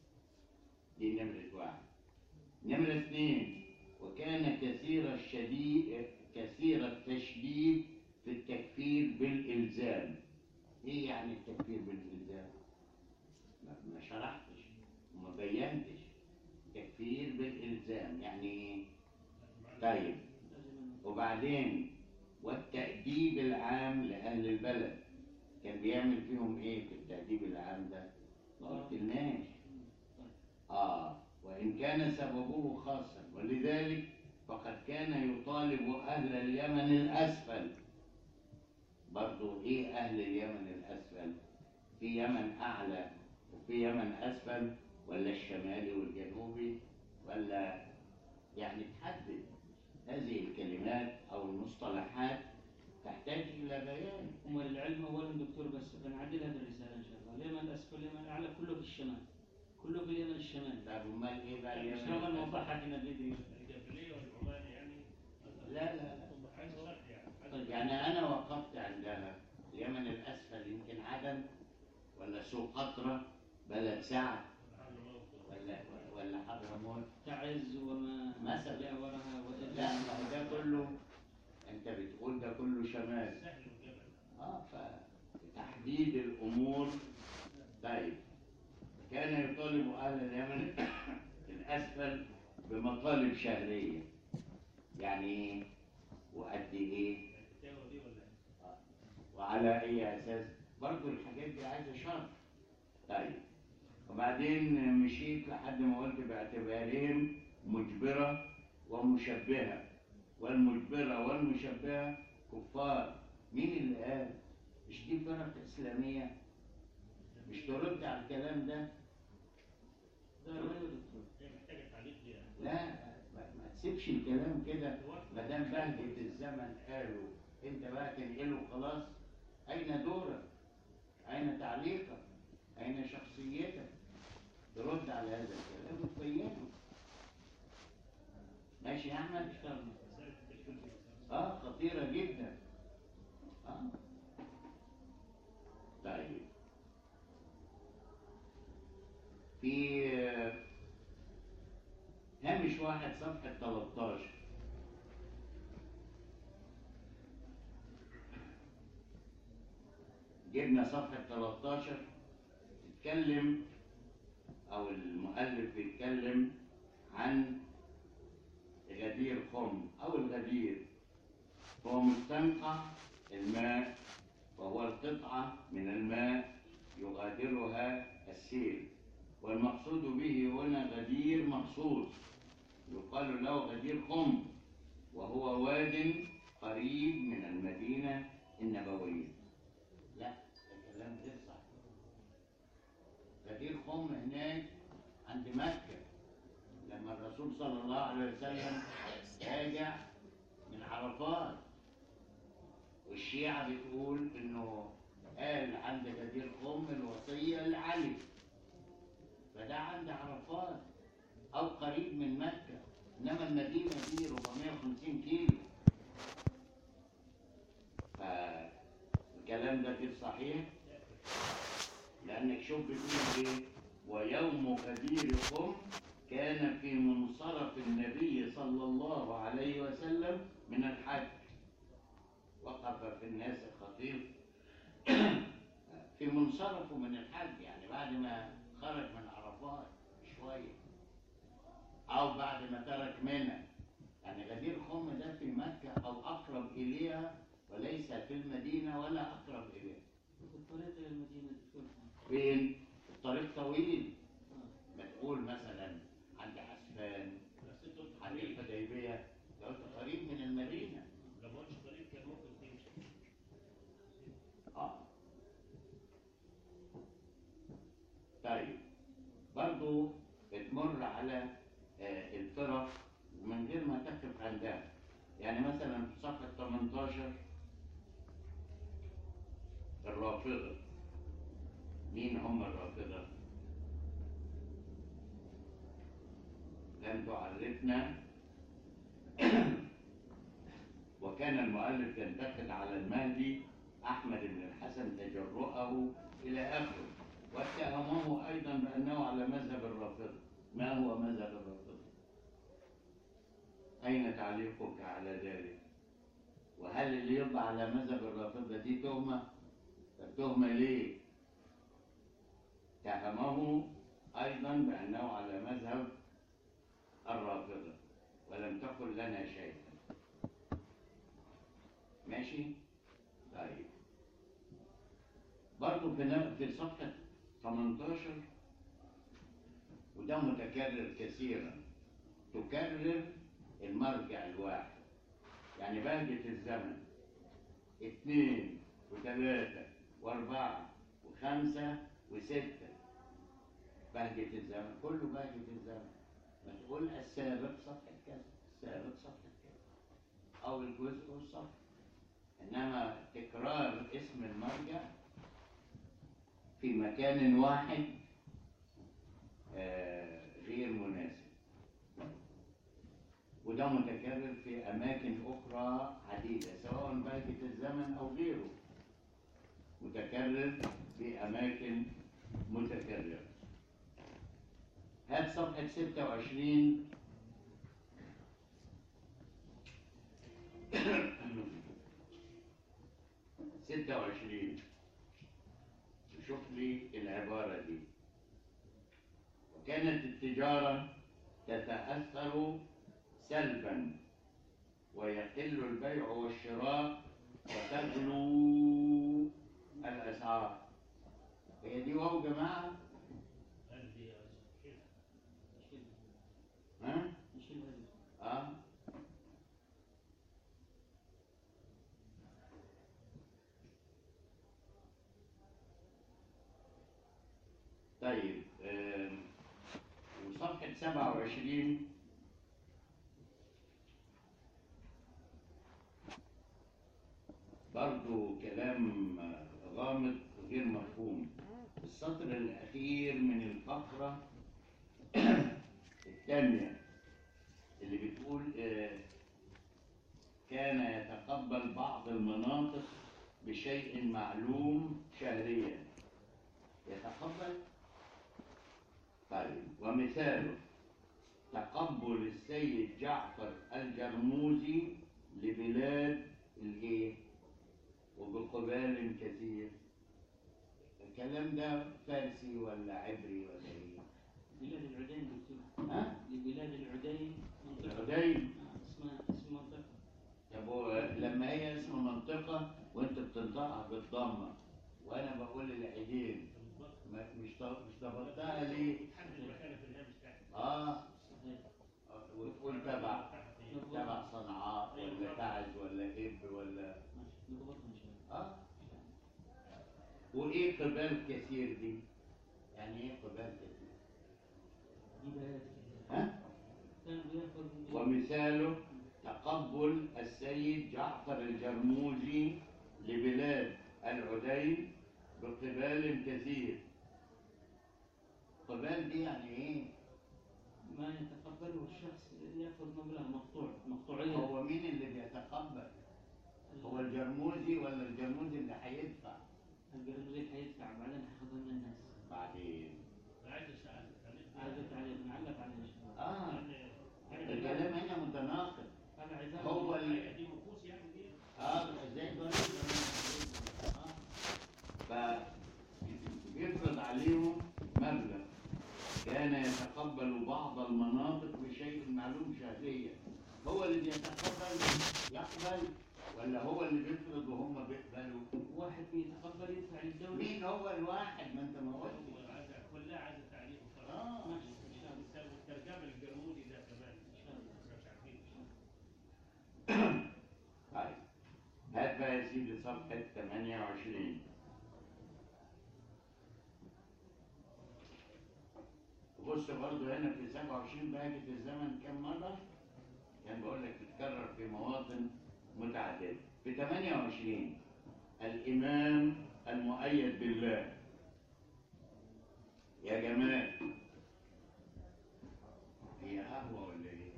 دي نمرة واحد نمرة اثنين وكان كثير الشديد كثير التشديد في التكفير بالإلزام إيه يعني التكفير بالإلزام؟ ما ما شرحتش وما بينتش تكفير بالإلزام يعني إيه؟ طيب لازم أن- وبعدين والتأديب العام لأهل البلد كان بيعمل فيهم إيه في التأديب العام ده؟ ما قلتلناش آه وإن كان سببه خاصا ولذلك فقد كان يطالب أهل اليمن الأسفل برضو إيه أهل اليمن الأسفل؟ في يمن أعلى وفي يمن أسفل ولا الشمالي والجنوبي ولا يعني تحدد هذه الكلمات أو المصطلحات تحتاج إلى بيان هم العلم اولا دكتور بس بنعدل هذه الرساله ان شاء الله اليمن الاسفل اليمن الاعلى كله في الشمال كله في اليمن الشمالي طب أمال إيه بقى مش اليمن نبغى الأسفل؟ نوضحها هنا بدري الجبلية والعماني يعني لا لا لا عايز شرح يعني طيب. يعني أنا وقفت عندها اليمن الأسفل يمكن عدن ولا سقطرى بلد سعد ولا ولا حضرموت تعز وما مثلا. جاورها وإلى لا ما هو ده كله أنت بتقول ده كله شمال سهل الجبل اه فتحديد الامور طيب كان يطالب اهل اليمن الاسفل بمطالب شهريه يعني ايه وقد ايه التاوة دي ولا إيه؟ وعلى اي اساس برضو الحاجات دي عايزه شرح طيب وبعدين مشيت لحد ما قلت باعتبارهم مجبره ومشبهه والمجبره والمشبهه كفار مين اللي قال مش دي فرق اسلاميه مش ترد على الكلام ده ده رأيه دكتور هي محتاجة تعليق دي يعني لا ما, ما تسيبش الكلام كده ما دام بهجة الزمن قالوا انت بقى تنقله خلاص اين دورك؟ اين تعليقك؟ اين شخصيتك؟ ترد على هذا الكلام وتبينه ماشي يا احمد؟ ان شاء الله مسألة التشكيل دي اه خطيرة جدا اه طيب في آه، هامش واحد صفحة 13 جبنا صفحة 13 تتكلم أو المؤلف بيتكلم عن غدير خم أو الغدير هو مستنقع الماء وهو القطعة من الماء يغادرها السيل والمقصود به هنا غدير مخصوص يقال له غدير خم وهو واد قريب من المدينة النبوية لا ده كلام غير صح غدير خم هناك عند مكة لما الرسول صلى الله عليه وسلم راجع من عرفات والشيعة بتقول انه قال عند غدير خم الوصية لعلي فده عند عرفات أو قريب من مكة إنما المدينة دي 450 كيلو فالكلام ده غير صحيح لأنك شوف بتقول إيه ويوم كبيركم كان في منصرف النبي صلى الله عليه وسلم من الحج وقف في الناس خطيب في منصرفه من الحج يعني بعد ما خرج من عرفات شوية أو بعد ما ترك منى يعني غدير خم ده في مكة أو أقرب إليها وليس في المدينة ولا أقرب إليها في الطريق إلى المدينة دكتور فين؟ الطريق طويل آه. ما تقول مثلا عند عسفان عند الحديبية لو أنت قريب من المدينة لو ما قلتش طريق كان ممكن تمشي آه. طيب برضو بتمر على آه، الفرق من غير ما تقف عندها يعني مثلا في صفحة 18 الرافضة مين هم الرافضة؟ لم تعرفنا وكان المؤلف ينتقد على المهدي أحمد بن الحسن تجرؤه إلى آخره واتهمه أيضا بأنه على مذهب الرافضة ما هو مذهب الرافضة؟ أين تعليقك على ذلك؟ وهل اللي يطلع على مذهب الرافضة دي تهمة؟ التهمة ليه؟ اتهمه أيضا بأنه على مذهب الرافضة ولم تقل لنا شيئا ماشي؟ طيب برضه في نف- في صفحة 18 وده متكرر كثيرا تكرر المرجع الواحد يعني بهجة الزمن اثنين وثلاثة وأربعة وخمسة وستة بهجة الزمن كله بهجة الزمن ما تقول السابق صفحة كذا السابق صفحة كذا أو الجزء والصفحة إنما تكرار اسم المرجع في مكان واحد آه، غير مناسب وده متكرر في أماكن أخرى عديدة سواء بهجة الزمن أو غيره متكرر في أماكن متكررة هات صفحة 26 26 شوف لي العبارة دي وكانت التجارة تتأثر سلبا ويقل البيع والشراء وتغلو الأسعار هي دي واو جماعة قلبي شيخ نشيلها ها؟ نشيلها دي اه طيب آم، وصفحة 27 برضو كلام غامض غير مفهوم السطر الأخير من الفقرة الثانية اللي بتقول آه، كان يتقبل بعض المناطق بشيء معلوم شهريا يتقبل طيب ومثاله تقبل السيد جعفر الجرموزي لبلاد الايه وبقبال كثير الكلام ده فارسي ولا عبري ولا ايه بلاد العدين دكتور ها لبلاد العدين منطقة العدين آه، اسمها اسم منطقة طب هو لما هي اسم منطقة وانت بتنطقها بالضمة وانا بقول العيدين ما- مش ط- مش ضبطتها ليه؟ حد المكان في الهامش تحت اه صحيح وتقول تبع تبع صنعاء ولا تعز ولا اب ولا ماشي نضبطها ان شاء الله اه وايه قبال كثير دي؟ يعني ايه قبال كثير؟ دي بيات كده ها؟ كان بياخد ومثاله تقبل السيد جعفر الجرموزي لبلاد العدين بقبال كثير قبال دي يعني ايه ما يتقبله الشخص ياخذ مبلغ مقطوع مقطوعيه هو مين اللي بيتقبل هو الجرموزي ولا الجرموزي اللي هيدفع الجرموزي حيدفع بعدين هياخذها من الناس بعدين عايز اسالك عزت عليه بنعلق عليه ان شاء الله اه الكلام هنا متناقض هذا عزام هو ال... دي نفوس يعني دي اه زي ضريبه اه فيفرض عليهم مبلغ كان يتقبل بعض المناطق بشيء معلوم شهريا هو اللي بيتقبل يقبل ولا هو اللي بيفرض وهم بيقبلوا واحد بيتقبل يدفع للدوله مين هو الواحد ما انت ما قلتش هو عايز كلها عايز تعليق وخلاص اه ماشي ان شاء الله والترجمه الجرمودي ده كمان ان شاء الله مش عارفين طيب هات بقى يا سيدي صفحة 28 بص برضو هنا في 27 باجة الزمن كم مرة؟ كان بقول لك تتكرر في مواطن متعددة في 28 الإمام المؤيد بالله يا جمال هي قهوة ولا إيه؟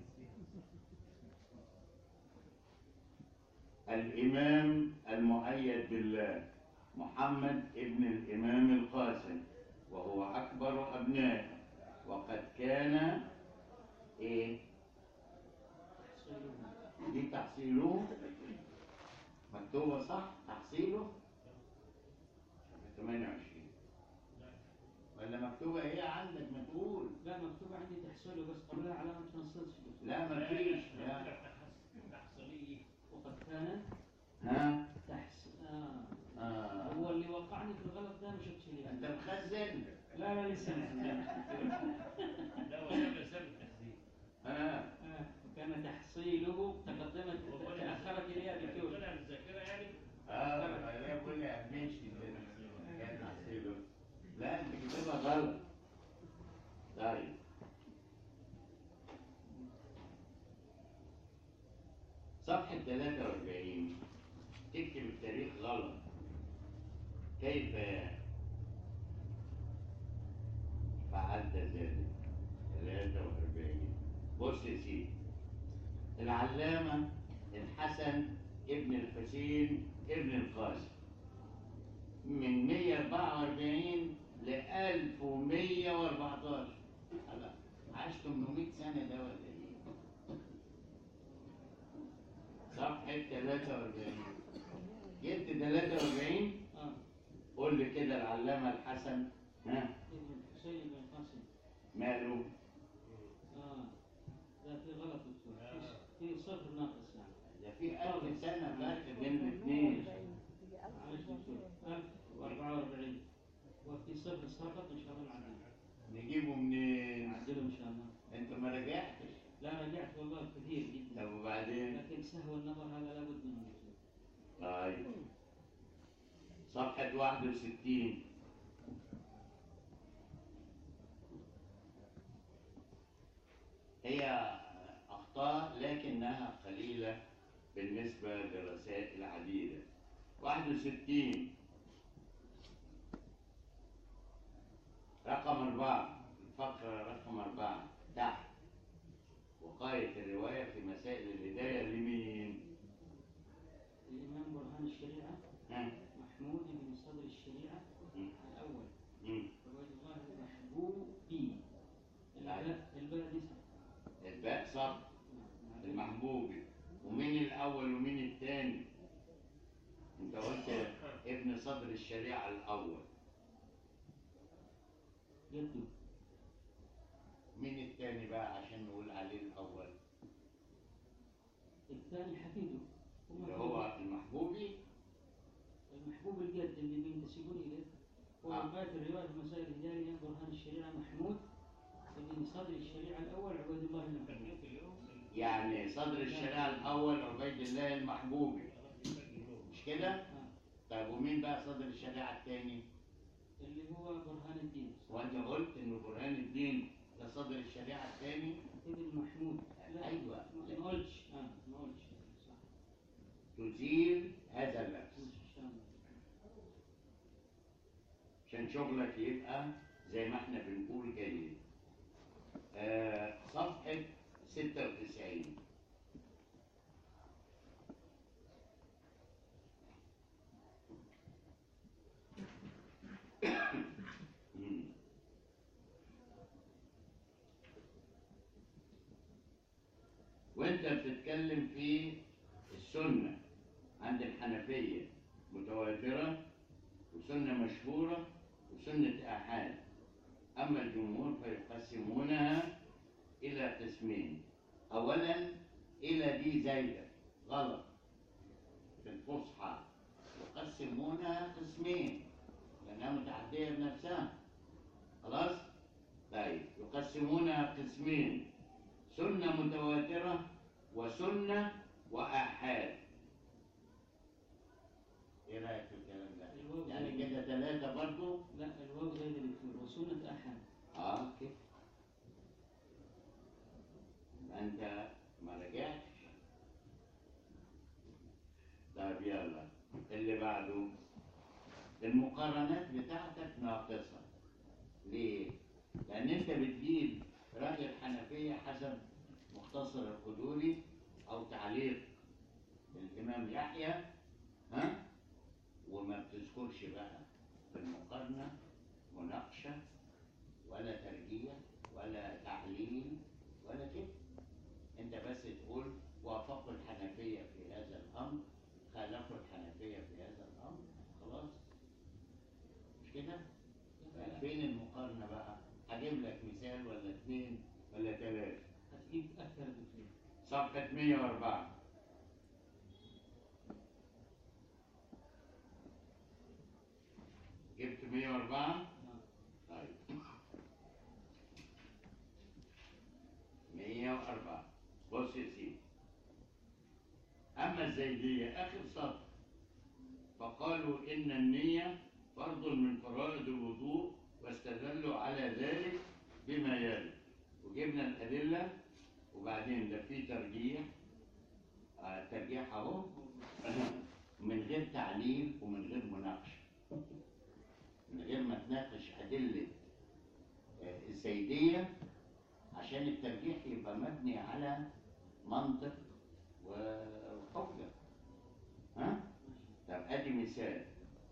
الإمام المؤيد بالله محمد ابن الإمام القاسم وهو أكبر أبنائه وقد كان إيه دي تحصيله مكتوبة صح تحصيله 28 ولا مكتوبة إيه عندك ما تقول لا مكتوب عندي تحصيله بس قبلها علامه تنصيص لا ما فيش لا تحصيليه وقد كان ها تحس آه. آه. هو اللي وقعني في الغلط ده مش تشيلي أنت مخزن لا لا لسه لا ولا مسافه التحصيل ها آه. كان تحصيله تقدمت تاخرت اليها بكيوش طلع من الذاكره يعني اه انا بقول لي ماشي كان تحصيله لا انت كتبها غلط طيب صفحة 43 تكتب التاريخ غلط كيف فعلت ذلك 43 بص يا سيدي العلامة الحسن ابن الحسين ابن القاسم من 144 ل 1114 هلا عاش 800 سنة ده ولا ايه؟ صفحة 43 جبت 43 اه قول لي كده العلامة الحسن ها ابن الحسين بن قاسم ماله؟ اه ده في غلط دكتور في- في صفر ناقص يعني ده في ألف سنة فرق بين الاثنين معلش دكتور 1044 وفي صفر ساقط ان شاء الله نعدله نجيبه منين؟ نعدله ان شاء الله انت ما رجعتش لا رجعت والله كثير جدا طب وبعدين؟ لكن سهو النظر هذا لابد منه دكتور طيب صفحة 61 هي أخطاء لكنها قليلة بالنسبة لرسائل عديدة 61 رقم أربعة الفقرة رقم أربعة تحت وقاية الرواية في مسائل الهداية لمين؟ الامام برهان الشريعه ها؟ محمود بن صدر الشريعه مم. الاول مم. عبيد الله المحبوبي الباء الباء دي صح الباء صح نعم. المحبوبي ومين الأول ومين الثاني؟ أنت قلت ابن صدر الشريعة الأول يبدو مين الثاني بقى عشان نقول عليه الأول؟ الثاني حفيده اللي هو المحبوبي المحبوب الجد اللي بينتسبون اليه هو آه. من باب الروايه في مسائل الهدايه برهان الشريعه محمود ابن صدر الشريعه الاول عبيد الله المحبوب في اليوم يعني صدر الشريعة الأول عبيد الله المحبوبي مش كده؟ آه. طيب ومين بقى صدر الشريعة الثاني؟ اللي هو برهان الدين وأنت قلت إنه برهان الدين ده صدر الشريعة الثاني ابن محمود لا أيوة. ما ما قلتش اه ما قلتش صح تزيل هذا اللبس ان شاء الله عشان شغلك يبقى زي ما احنا بنقول جيد آه صفحة 96 مم. وانت بتتكلم في السنة عند الحنفية متواترة وسنة مشهورة وسنة آحاد أما الجمهور فيقسمونها إلى قسمين أولا إلى دي زايدة غلط في الفصحى يقسمونها قسمين لأنها متعدية بنفسها خلاص؟ طيب يقسمونها قسمين سنة متواترة وسنة وآحاد إيه رأيك في الكلام ده؟ الواو يعني زي- كده ثلاثة برضو لا الواو زي الدكتور وسنة أحد اه كده يبقى انت ما رجعتش طيب يلا اللي بعده المقارنات بتاعتك ناقصة ليه؟ لأن أنت بتجيب رأي الحنفية حسب مختصر القدوري أو تعليق الإمام يحيى ها؟ وما بتذكرش بقى في المقارنة مناقشة ولا ترجيع ولا تعليل ولا كده انت بس تقول وافقوا الحنفية في هذا الأمر خالفوا الحنفية في هذا الأمر خلاص مش كده؟ فين المقارنة بقى؟ هجيب لك مثال ولا اثنين ولا ثلاثة هتجيب أكثر دكتور صفحة 104 جبت 104 نعم طيب 104 بص يا سيدي أما الزيدية آخر سطر فقالوا إن النية فرض من فرائض الوضوء واستدلوا على ذلك بما يلي وجبنا الأدلة وبعدين ده في ترجيح آه ترجيح أهو من غير تعليل ومن غير مناقشة من غير ما تناقش أدلة آه، الزيدية عشان الترجيح يبقى مبني على منطق و- وحجة ها؟ طب أدي مثال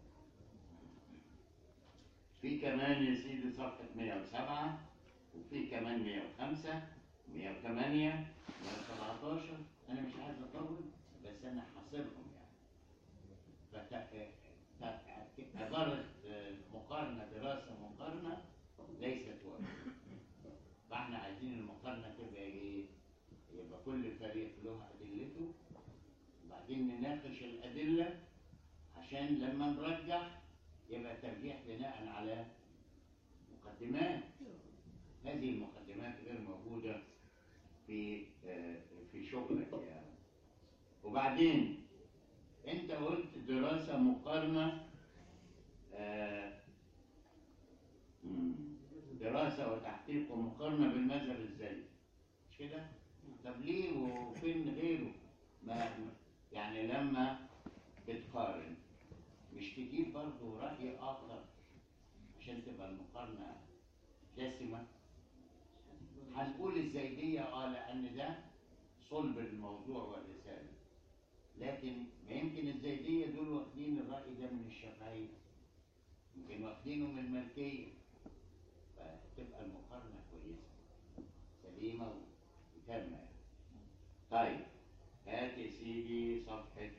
في كمان يا سيدي صفحة 107 وفي كمان 105 108 117 أنا مش عايز أطول بس أنا حاصرهم يعني فت- ت- عبارة آه، مقارنة دراسة مقارنة ليست واجبة فاحنا عايزين المقارنة تبقى ايه؟ يبقى كل فريق له أدلته وبعدين نناقش الأدلة عشان لما نرجح يبقى الترجيح بناء على مقدمات هذه المقدمات غير موجودة في آه، في شغلك يعني وبعدين انت قلت دراسة مقارنة آه، مم، دراسة وتحقيق ومقارنة بالمذهب الزيدي مش كده؟ طب ليه وفين غيره؟ ما يعني لما بتقارن مش تجيب برضه رأي آخر عشان تبقى المقارنة دسمة هنقول الزيدية اه لأن ده صلب الموضوع والرسالة لكن ما يمكن الزيدية دول واخدين الرأي ده من الشافعية يمكن واخدينه من الملكية فتبقى المقارنة كويسة سليمة وتامة يعني. طيب هات يا سيدي صفحة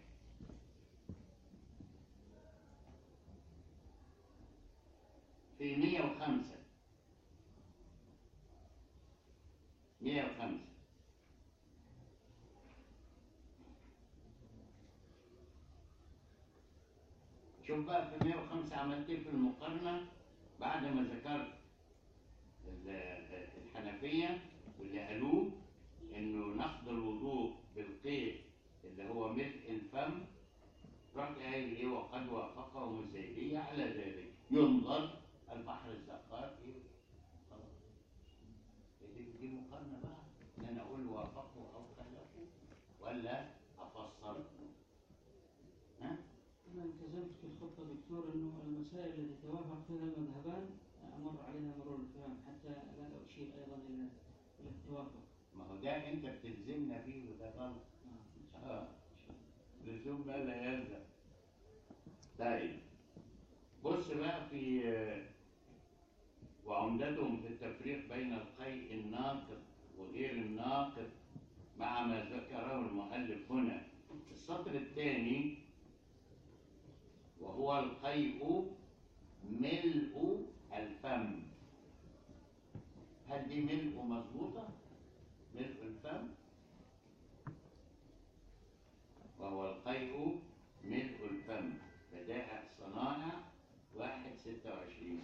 في 105 105 شوف بقى في 105 عملت ايه في المقارنة بعد ما ذكرت ال- الحنفية واللي قالوه انه نقض الوضوء بالقيء اللي هو ملء الفم رحت قايل ايه وقد وافقهم الزيدية على ذلك ينظر البحر الزقار ايه خلاص دي, دي مقارنة بقى ان انا اقول وافقوا او خلفوا ولا افسر ها أنا التزمت في الخطة دكتور أنه المسائل التي توافق فيها المذهبان أمر عليها مرور الكرام حتى لا أشير أيضا إلى إلى التوافق ما هو ده انت بتلزمنا فيه وده غلط آه. اه لزوم ما لا يلزم طيب بص بقى في آه، وعمدتهم في التفريق بين القيء الناقض وغير الناقض مع ما ذكره المؤلف هنا في السطر الثاني وهو القيء ملء الفم هل دي ملء مظبوطة؟ ملء الفم وهو القيء ملء الفم بدائع صنائع واحد ستة وعشرين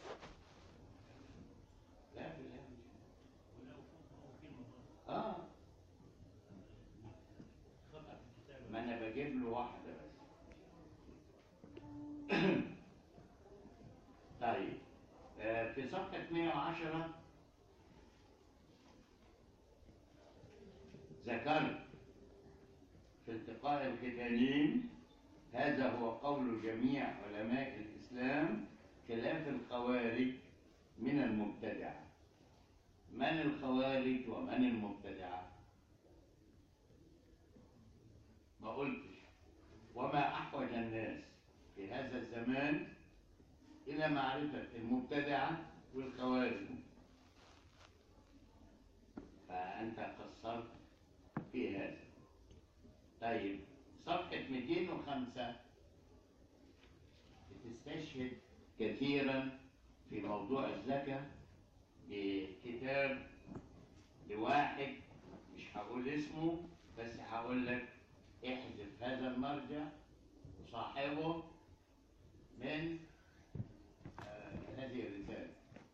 لا في الهامش ولو فوق كلمة اه خطأ في الكتابة ما انا بجيب له واحدة بس طيب آه، في صفحة 110 ذكرت في التقاء الختانين هذا هو قول جميع علماء الإسلام خلاف الخوارج من المبتدعة من الخوارج ومن المبتدعة ما قلتش وما أحوج الناس في هذا الزمان إلى معرفة المبتدعة والخوارج فأنت قصرت في هذا طيب صفحة 205 بتستشهد كثيرا في موضوع الزكاة بكتاب لواحد مش هقول اسمه بس هقول لك احذف هذا المرجع وصاحبه من آه هذه الرسالة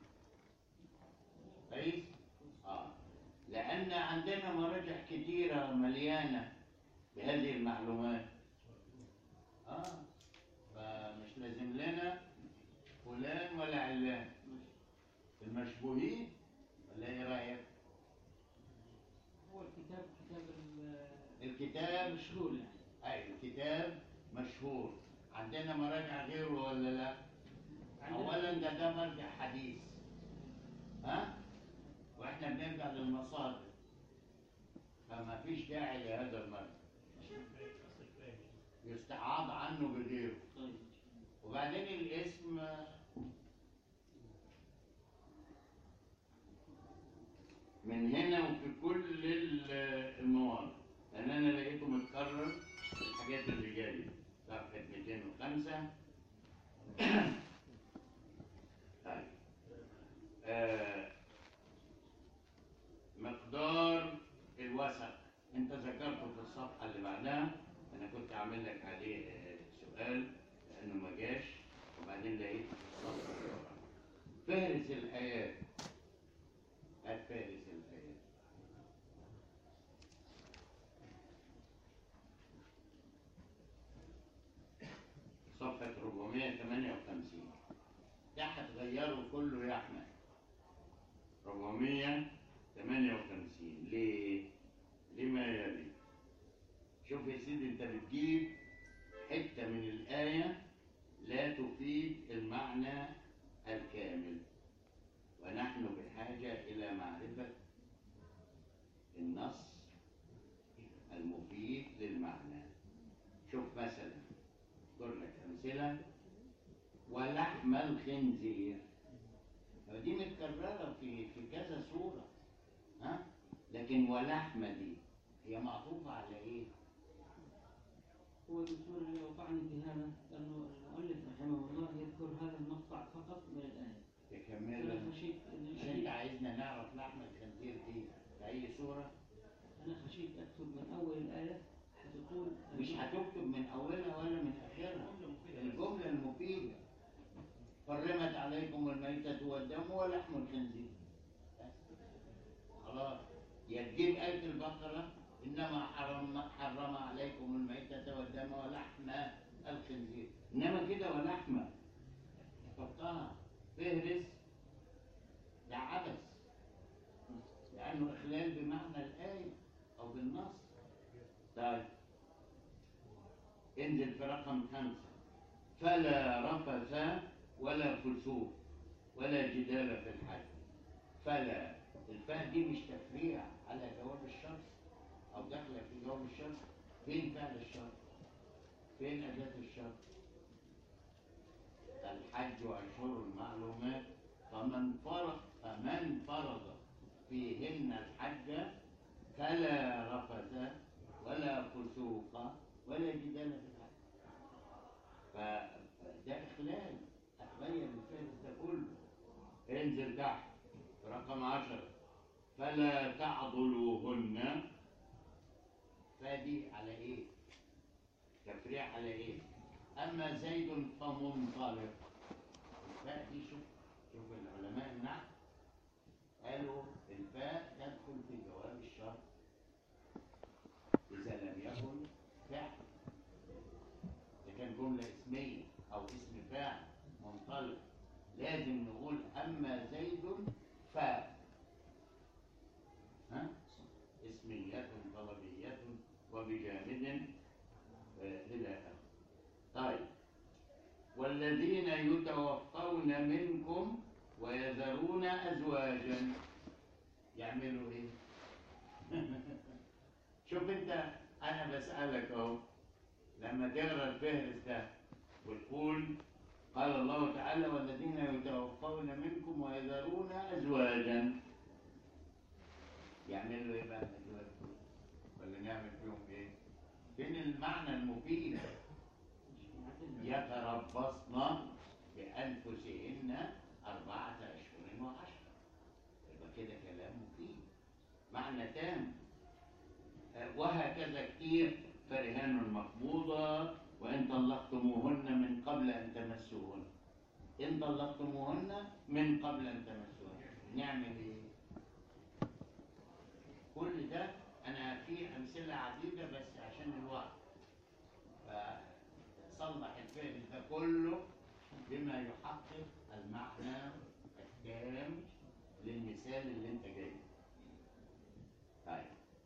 كويس؟ اه لأن عندنا مراجع كتيرة مليانة بهذه المعلومات اه فمش لازم لنا فلان ولا علان المشبوهين ولا ايه رأيك؟ هو الكتاب كتاب ال- الكتاب المشهور يعني أي الكتاب مشهور عندنا مراجع غيره ولا لا؟ عندنا- أولا ده ده مرجع حديث ها؟ وإحنا بنرجع للمصادر فما فيش داعي لهذا المرجع أصل كفاية يستعاض عنه بغيره طيب وبعدين الاسم من هنا وفي كل ال- المواضع لان انا لقيته متكرر في الحاجات اللي جايه صفحه 205 طيب آه مقدار الوسق انت ذكرته في الصفحه اللي بعدها انا كنت عامل لك عليه آه، سؤال لانه ما جاش وبعدين لقيته في الصفحه اللي وراها. فهرس الايات هات فهرس الايات صفحة 458 ده هتغيره كله يا أحمد 458 ليه؟ لما يلي شوف يا سيدي أنت بتجيب حتة من الآية لا تفيد المعنى الكامل ونحن بحاجة إلى معرفة النص المفيد للمعنى شوف مثلا اذكر لك أمثلة ولحم الخنزير دي متكررة في في كذا سورة ها لكن ولحمة دي هي معطوفة على إيه؟ هو الدكتور اللي وقعني في هذا أنه المؤلف رحمه الله يذكر هذا المقطع فقط من الآية تكمل أنا خشيت أن مش أنت عايزنا نعرف لحم الخنزير دي في أي سورة؟ أنا خشيت أكتب من أول الآية فتقول مش هتكتب من أولها ولا من آخرها الجملة المفيدة حرمت عليكم الميتة والدم ولحم الخنزير خلاص يا تجيب آية البقرة إنما حرم حرم عليكم الميتة والدم ولحم الخنزير إنما كده ولحمة تحطها فهرس ده عبث لأنه إخلال بمعنى الآية أو بالنص طيب انزل في رقم خمسة فلا رفث ولا فسوق ولا جدال في الحج فلا الفاء دي مش تفريع على جواب الشرط أو داخلة في جواب الشرط فين فعل الشرط؟ فين أداة الشرط؟ الحج أشهر معلومات فمن فرض فمن فرض فيهن الحج فلا رفث ولا فسوق ولا جدال في الحج فده إخلال هتغير الفعل ده كله انزل تحت رقم عشرة فلا تعضلوهن فدي على ايه تفريع على ايه اما زيد فمنطلق الفاء دي شوف شوف العلماء النحو قالوا الفاء تدخل في جواب الشرط اذا لم يكن فعل اذا كان جمله اسميه او اسم فاعل منطلق لازم نقول اما زيد ف ها اسمية طلبية وبجامد آه، إلى آخره طيب والذين يتوفون منكم ويذرون أزواجا يعملوا إيه؟ شوف أنت أنا بسألك أهو لما تقرأ الفهرس ده وتقول قال الله تعالى والذين يتوفون منكم ويذرون أزواجا يعملوا إيه بقى الأزواج دول؟ ولا نعمل فيهم إيه؟ فين المعنى المفيد؟ يتربصن بأنفسهن أربعة أشهر وعشرة يبقى كده كلام مفيد معنى تام آه، وهكذا كتير فرهان مقبوضة وإن طلقتموهن من قبل أن تمسوهن إن طلقتموهن من قبل أن تمسوهن نعمل إيه؟ كل ده أنا في أمثلة عديدة بس عشان الوقت فصلح الفعل ده كله بما يحقق المعنى التام للمثال اللي انت جايبه طيب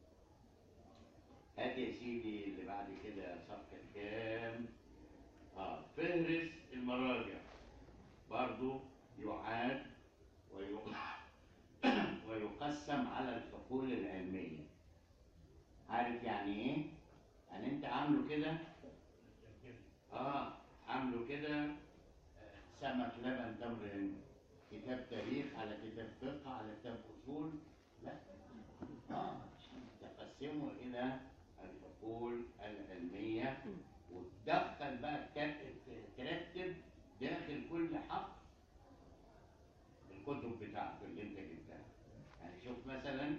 هات يا سيدي اللي بعد كده صفحة كام اه فهرس المراجع برضو يعاد ويق- ويقسم على الحقول العلمية عارف يعني ايه؟ يعني انت عامله كده اه عامله كده آه، سمك لبن تمر هند كتاب تاريخ على كتاب فقه على كتاب اصول لا اه تقسمه الى الحقول العلميه وتدخل بقى ترتب- ترتب داخل كل حق الكتب بتاعته اللي انت جبتها يعني شوف مثلا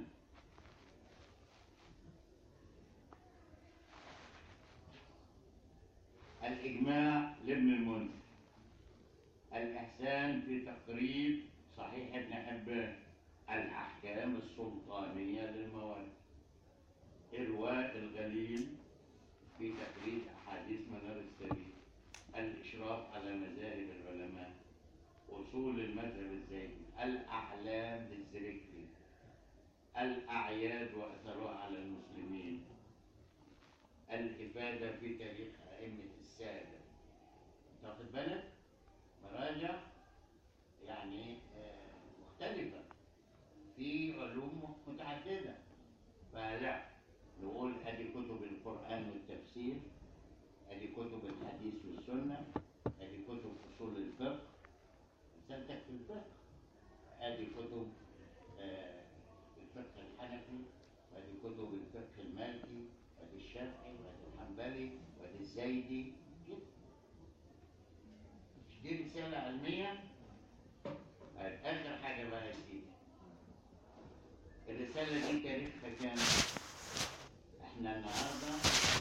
الإجماع لابن المنذر الإحسان في تقريب صحيح ابن حبان الأحكام السلطانية للمواد إرواء الغليل في تقريب أحاديث منار السبيل الإشراف على مذاهب العلماء أصول المذهب الزيدي الأحلام للزركلي الأعياد وأثرها على المسلمين الإفادة في تاريخ أئمة السادة تاخد بالك مراجع يعني آه، مختلفة في علوم متعددة فلا نقول ادي كتب القرآن والتفسير ادي كتب الحديث والسنة ادي كتب اصول الفقه سنتك في الفقه ادي كتب آه، الفقه الحنفي وادي كتب الفقه المالكي وادي الشافعي وادي الحنبلي وادي الزيدي كده مش دي رسالة علمية طيب، آخر حاجة بقى يا سيدي الرسالة دي تاريخها كام؟ احنا النهاردة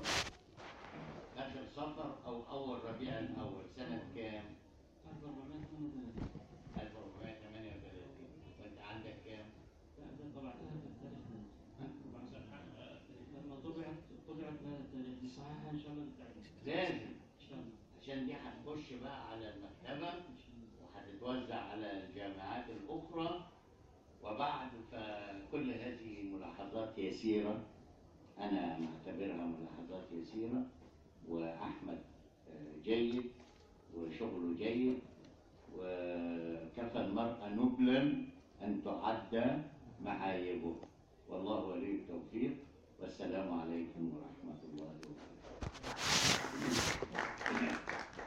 آخر صفر أو أول ربيع الأول سنة كام؟ 1438 1438 وأنت عندك كام؟ لا ده طبعتها في التاريخ ده لما طبعت طبعت بهذا التاريخ نصححها ان شاء الله بالتاريخ لازم ان شاء الله عشان دي هتخش بقى على المكتبة ان شاء الله وهتتوزع على الجامعات الأخرى وبعد فكل هذه ملاحظات يسيرة أنا معتبرها ملاحظات يسيرة وأحمد آه، جيد وشغله جيد وكفى المرء تتعدى معايبه والله ولي التوفيق والسلام عليكم ورحمة الله وبركاته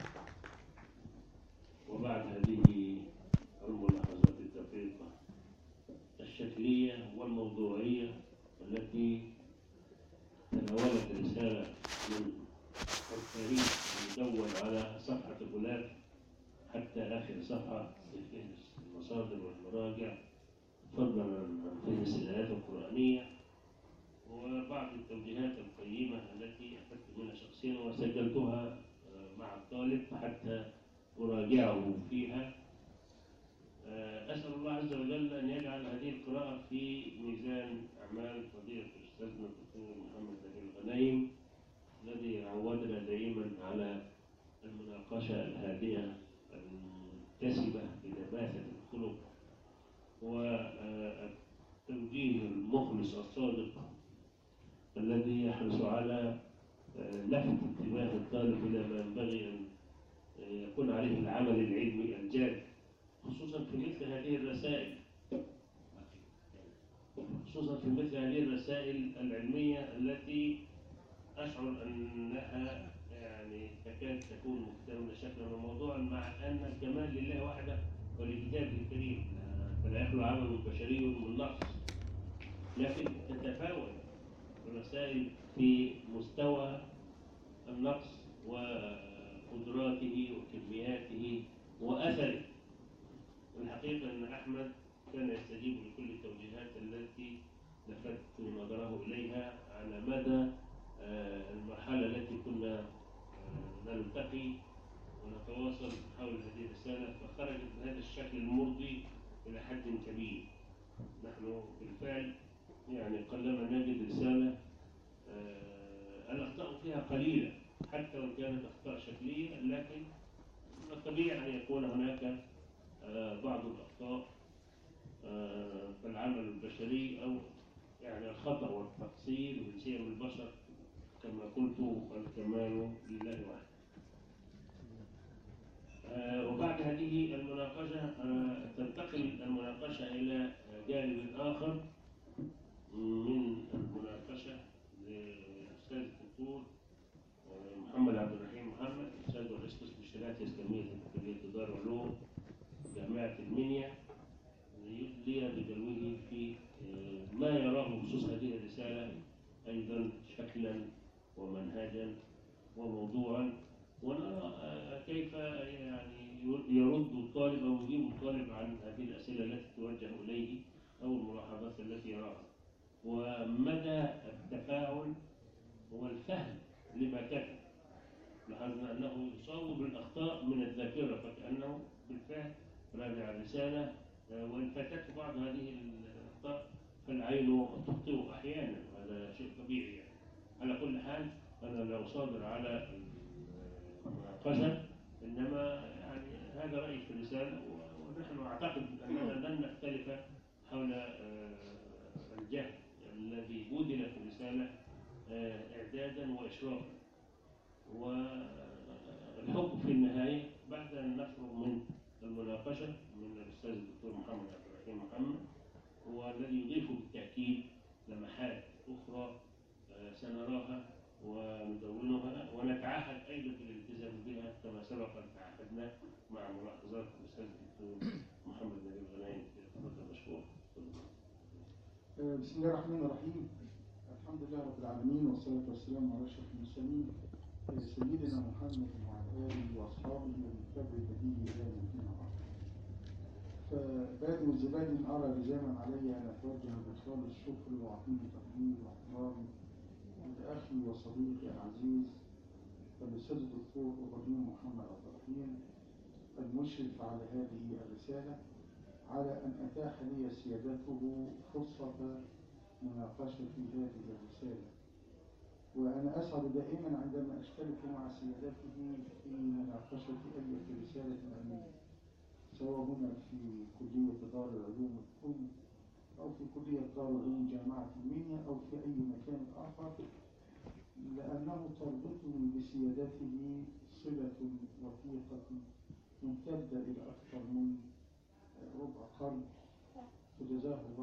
وبعد هذه الملاحظات الدقيقة الشكلية والموضوعية التي تناولت رسالة من التاريخ المدون على صفحة الغلاف حتى آخر صفحة في فهرس المصادر والمراجع فضلا عن فهرس الآيات القرآنية وبعض التوجيهات القيمة التي أخذت منها شخصيا وسجلتها آه، مع الطالب حتى أراجعه فيها آه، أسأل الله عز وجل أن يجعل هذه القراءة في ميزان أعمال فضيلة أستاذنا الدكتور محمد نبيل الغنايم الذي عودنا دائما على المناقشة الهادئة المتسمة بنباثة الخلق والتوجيه المخلص الصادق الذي يحرص على آه، لفت انتباه الطالب إلى ما ينبغي أن يكون عليه العمل العلمي الجاد خصوصا في مثل هذه الرسائل خصوصا في مثل هذه الرسائل العلمية التي أشعر أنها يعني تكاد تكون مكتملة شكلا وموضوعا مع أن الكمال لله وحده ولكتابه الكريم فلا يخلو عمل بشري من نقص لكن تتفاوت الرسائل في مستوى النقص وقدراته وكمياته وأثره والحقيقة أن أحمد كان يستجيب لكل التوجيهات التي لفت نظره إليها على مدى آه، المرحلة التي كنا آه، نلتقي ونتواصل حول هذه الرسالة فخرجت بهذا الشكل المرضي إلى حد كبير نحن بالفعل يعني قلما نجد رسالة آه، الأخطاء فيها قليلة حتى وإن كانت أخطاء شكلية لكن من الطبيعي أن يكون هناك آه، بعض الأخطاء آه، في العمل البشري أو يعني الخطأ والتقصير من سيم البشر كما قلت الكمال لله وحده. آه، وبعد هذه المناقشة آه، تنتقل المناقشة إلى جانب آخر من المناقشة للأستاذ الدكتور محمد عبد الرحيم محمد أستاذ ورئيس قسم الشريعة الإسلامية في كلية دار العلوم جامعة المنيا ليدلي بدلوه في آه، ما يراه بخصوص هذه الرسالة أيضا شكلا ومنهجا وموضوعا ونرى آه، كيف يعني يرد الطالب أو يجيب الطالب عن هذه الأسئلة التي توجه إليه أو الملاحظات التي يراها ومدى التفاعل والفهم لما كتب لاحظنا أنه يصوب الأخطاء من الذاكرة فكأنه بالفعل راجع الرسالة آه، وإن فاتته بعض هذه الأخطاء فالعين تخطئ أحيانا هذا شيء طبيعي يعني. على كل حال أنا لا أصادر على المناقشة إنما يعني هذا رأيي في الرسالة و- ونحن أعتقد أننا لن نختلف حول آه، الجهد الذي بذل في الرسالة آه، إعدادا وإشرافا والحكم في النهاية بعد أن نخرج من المناقشة من الأستاذ الدكتور محمد عبد الرحيم محمد هو الذي يضيف بالتأكيد لمحات أخرى آه، سنراها وندونها ونتعهد أيضا بالالتزام بها كما سبق أن تعهدنا مع ملاحظات الأستاذ الدكتور محمد نبيل غنايم تفضل مشكور آه، بسم الله الرحمن الرحيم الحمد لله رب العالمين والصلاة والسلام على أشرف المرسلين آه، سيدنا محمد وعلى آله وأصحابه ومن تبع الهدي إلى يوم الدين أما بعد. فبادئ الزبادي أرى لزاما علي أن أتوجه بإخلاص الشكر وعظيم تقديري واحترامي لأخي وصديقي العزيز الأستاذ الدكتور إبراهيم محمد عبد الرحيم المشرف على هذه الرسالة على أن أتاح لي سيادته فرصة مناقشة هذه الرسالة وأنا أسعد دائما عندما أشترك مع سيادته في مناقشة أي رسالة علمية سواء هنا في كلية دار العلوم الأم أو في كلية دار العلوم جامعة المنيا أو في أي مكان آخر لأنه تربطني بسيادته صلة وثيقة ممتدة إلى أكثر من ربع قرن فجزاه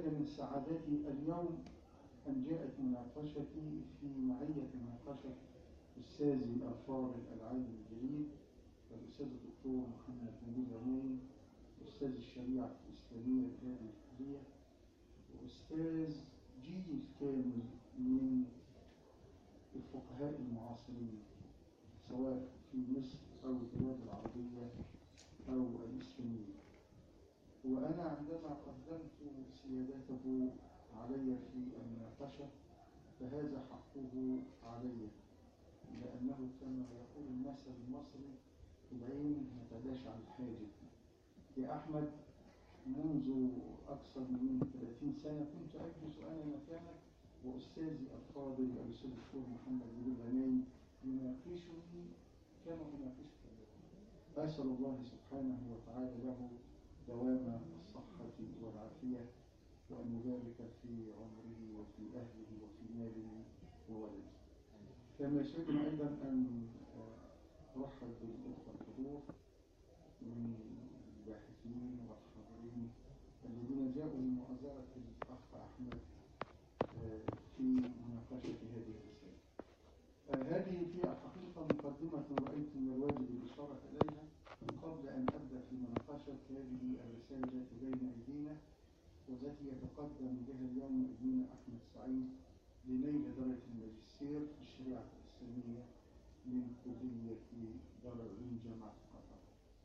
كان من سعادتي اليوم أن جاءت مناقشتي في معية مناقشة أستاذي الفاضل العالم الجليل الأستاذ الدكتور محمد نبيل غنيم أستاذ الشريعة الإسلامية بهذه الكلية وأستاذ جيل كامل من الفقهاء المعاصرين سواء في مصر أو البلاد العربية أو الإسلامية وأنا عندما قدمت سيادته علي في المناقشة فهذا حقه علي لأنه كما يقول المثل المصري العين ما تداش عن الحاجب يا أحمد منذ أكثر من 30 سنة كنت أجلس أنا مكانك وأستاذي الفاضل الأستاذ الدكتور محمد بن غنيم يناقشني كما أناقشك اليوم أسأل الله سبحانه وتعالى له دوام الصحة والعافية وأن يبارك في عمره وفي أهله وفي ماله وولده كما يسعدنا أيضا أن أرحب بالإخوة الحضور من الباحثين والحاضرين الذين جاءوا لمؤازرة الأخ أحمد في مناقشة هذه الرسالة. هذه في الحقيقة مقدمة رأيت من الواجب الإشارة إليها قبل أن أبدأ في مناقشة هذه الرسالة التي بين أيدينا والتي يتقدم بها اليوم ابننا أحمد سعيد لنيل درجة الماجستير في الشريعة الإسلامية من كلية دار العلوم جامعة قطر.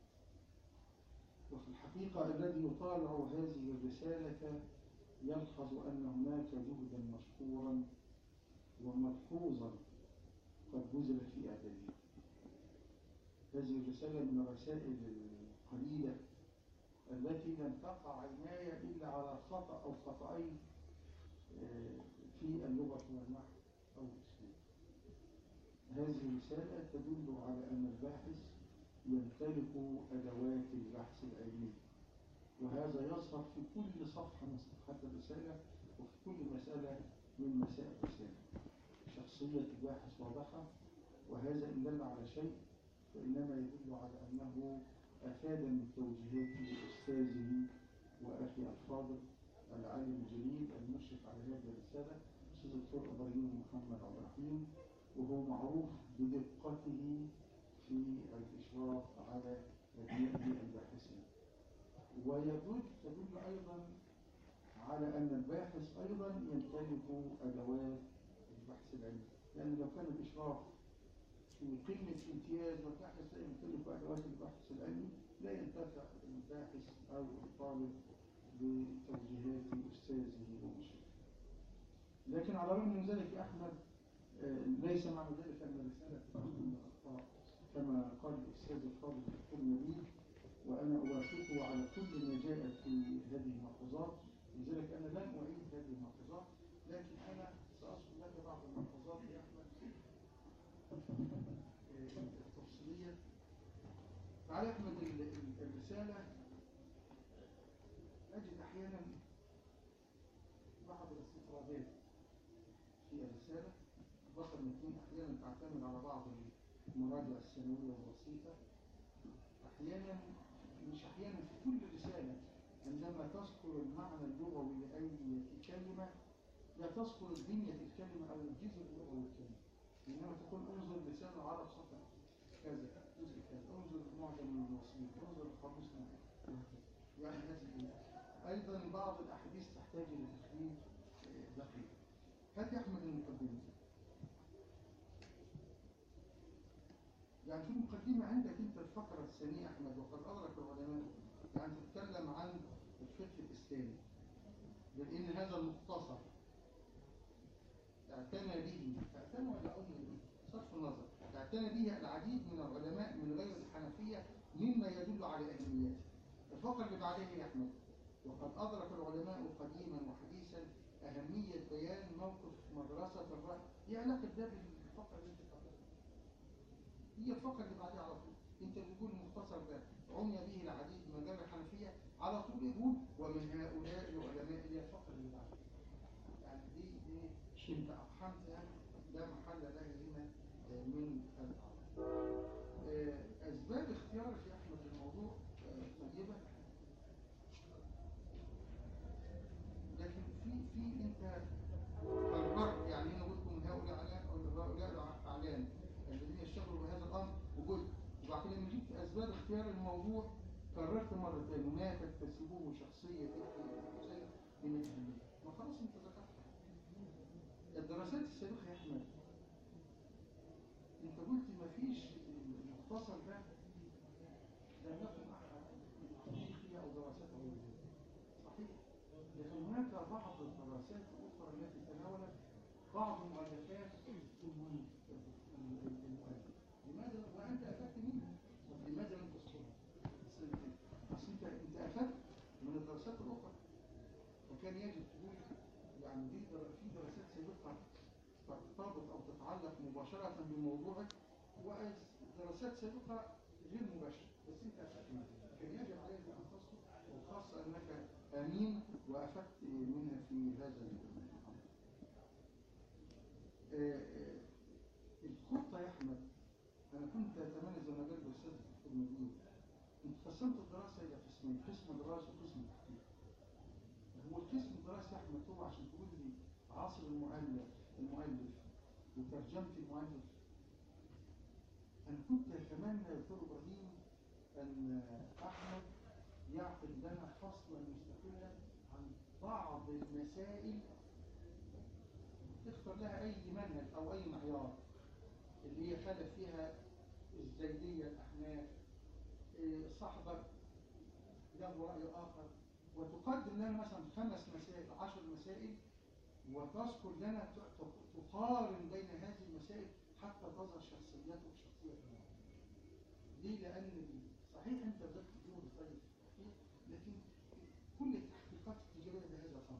وفي الحقيقة الذي يطالع هذه الرسالة يلحظ أن هناك جهدا مشكورا وملحوظا قد بذل في إعدادها. هذه الرسالة من الرسائل القليلة التي لم تقع عناية إلا على خطأ أو خطأين في اللغة والنحو أو الأسلوب. هذه الرسالة تدل على أن الباحث يمتلك أدوات البحث العلمي وهذا يظهر في كل صفحة من صفحات الرسالة وفي كل مسألة من مسائل الرسالة شخصية الباحث واضحة وهذا إن دل على شيء فإنما يدل على أنه أفاد من توجيهات أستاذه وأخي الفاضل العالم الجليل المشرف على هذه الرسالة أستاذ الدكتور إبراهيم محمد عبد الرحيم وهو معروف بدقته في الإشراف على أبنائه الباحثين ويدل تدل أيضا على أن الباحث أيضا يمتلك أدوات البحث العلمي لأن لو كان الإشراف في قمة امتياز والباحث لا يمتلك أدوات البحث العلمي لا ينتفع الباحث أو الطالب بتوجيهات أستاذه ومشرفه لكن على الرغم من ذلك يا أحمد ليس معنى ذلك أن الرسالة تكون أخطاء كما قال الأستاذ الفاضل الدكتور نبيل وأنا أوافقه على كل ما جاء في هذه الملحوظات لذلك أنا لن أعيد هذه الملحوظات لكن أنا سأذكر لك بعض الملحوظات يا أحمد التفصيلية تعالى أحمد الرسالة أجد أحيانا بعض الاستطرادات في الرسالة بطل الاثنين أحيانا تعتمد على بعض المراجع السنوية البسيطة أحيانا مش أحيانا في كل رسالة عندما تذكر المعنى اللغوي لأي كلمة لا تذكر بنية الكلمة أو الجزء اللغوي الكلمة إنما تقول انظر لسان العرب صفحة كذا جزء كذا انظر معجم من الوصيل انظر القاموس يعني هذه أيضا بعض الأحاديث تحتاج إلى تخريج دقيق هات يا أحمد المقدمة يعني في المقدمة عندك أنت الفقرة الثانية أحمد وقد أدرك العلماء يعني تتكلم عن الفقه الإسلامي لأن هذا المختصر اعتنى به اعتنى ولا أعتنى به صرف النظر اعتنى به العديد من العلماء من غير الحنفية مما يدل على أهميته الفقرة اللي بعدها يا أحمد وقد أدرك العلماء قديما وحديثا أهمية بيان موقف مدرسة الرأي إيه علاقة ده بالفقرة اللي أنت بتقولها؟ هي الفقرة اللي بعدها على طول أنت بتقول المختصر ده عني به العديد من غير الحنفية على طول يقول ومن هؤلاء العلماء اللي هي الفقرة اللي بعدها يعني دي دي أنت أفحمت يعني لا محل له هنا من الأعراض أسباب اختيارك يا أحمد الموضوع طيبة لكن انت قررت يعني انا قلت من هؤلاء اعلان او هؤلاء اعلان الذين يشتغلوا بهذا الامر وقلت وبعد كده لما جبت اسباب اختيار الموضوع قررت مره ثانيه ما تكتسبوه شخصيه شخصيه من الجنين ما خلاص انت ذكرتها الدراسات السابقه يا احمد انت قلت ما فيش المختصر ده لم يكن احد فيه او دراسات علميه صحيح لكن هناك بعض الدراسات الاخرى التي تناولت بعض مؤلفات المؤلف المؤلف لماذا وانت افدت منه طب لماذا لم تذكرها اصل انت انت افدت من الدراسات الاخرى وكان يجب تقول يعني دي در- في دراسات سابقه ترتبط او تتعلق مباشره بموضوعك ودراسات سابقه غير مباشره بس انت افدت منها كان يجب عليك ان تذكر وخاصه انك امين وافدت منها في هذا الامر آه، آه، الخطه يا احمد انا كنت اتمنى زي ما قال الاستاذ الدكتور مدين انت قسمت الدراسه الى قسمين قسم دراسه وقسم تحقيق هو القسم الدراسي يا احمد هو عشان تقول لي عصر المؤلف المؤلف وترجمه المؤلف انا كنت اتمنى يا دكتور ابراهيم ان احمد يعقد لنا فصلا مستقلا عن بعض المسائل تختار لها اي منهج او اي معيار اللي هي خالف فيها الزيديه الاحناف إيه، صاحبك له راي اخر وتقدم لنا مثلا خمس مسائل عشر مسائل وتذكر لنا ت- تقارن بين هذه المسائل حتى تظهر شخصيته وشخصيه المرء. ليه؟ لأن صحيح أنت بذلت جهد طيب في التحقيق لكن كل التحقيقات التجارية بهذا الأمر.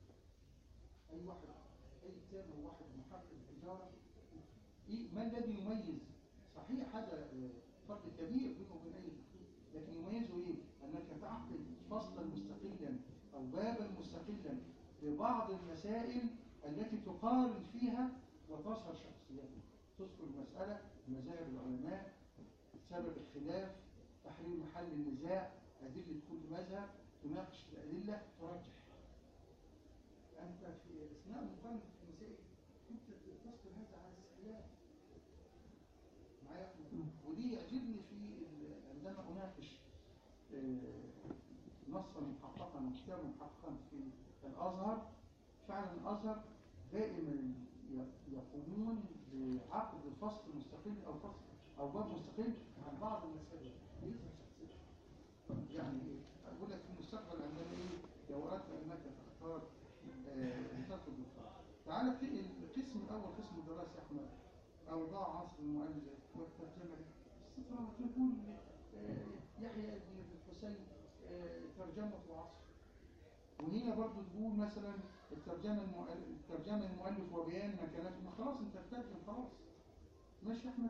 أي واحد أي كتاب أو واحد محقق تجارة إيه ما الذي يميز؟ صحيح هذا آه، فرق كبير بينه وبين أي تحقيق لكن يميزه إيه؟ أنك تعقد فصلا مستقلا أو بابا مستقلا ببعض المسائل التي تقارن فيها وتظهر شخصيته تذكر المسألة مذاهب العلماء سبب الخلاف تحرير محل النزاع أدلة كل مذهب تناقش الأدلة ترجح أنت في أثناء المقارنة في المسائل كنت تذكر هذا على السهلات معايا ودي يعجبني في ال- عندما أناقش آه، نصا محققا وكتابا محققا في الأزهر فعلا الأزهر دائما ي- يقومون بعقد فصل مستقل أو فصل أو باب مستقل عن بعض المسائل يظهر شخصيته. يعني أقول لك في المستقبل عندنا إيه لو أردت أنك تختار آه، تاخد الدكتوراه. تعال في القسم الأول قسم الدراسة يا أحمد أوضاع عصر المؤلف والترجمة الصفة تقول آه، يحيى بن الحسين آه، ترجمة وعصر وهنا برضو تقول مثلا الترجمة المؤلف, الترجمة المؤلف وبيان مكانته ما خلاص انت بترجم خلاص ماشي يا احمد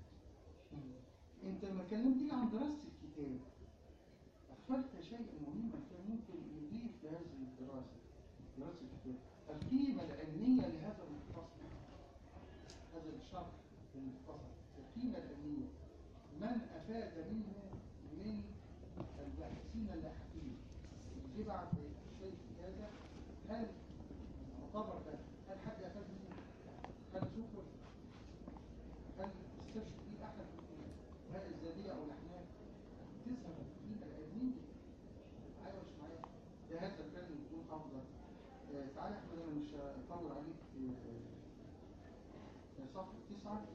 انت لما كلمتني عن دراسة الكتاب اغفلت شيئا مهما كان ممكن يضيف لهذه الدراسة دراسة الكتاب القيمة العلمية لهذا المختصر هذا الشرح المختصر القيمة العلمية من أفاد منه من الباحثين اللاحقين اللي بعد شيء هذا هل معتبر ده هل حد أفاد منه هل سكر هل استشهد به أحد من هذه الزادية أو الأحناف تظهر القيمة العلمية معايا ولا مش معايا ده هذا كان يكون أفضل آه، تعالى احمد انا مش هطول عليك آه، صفحة تسعة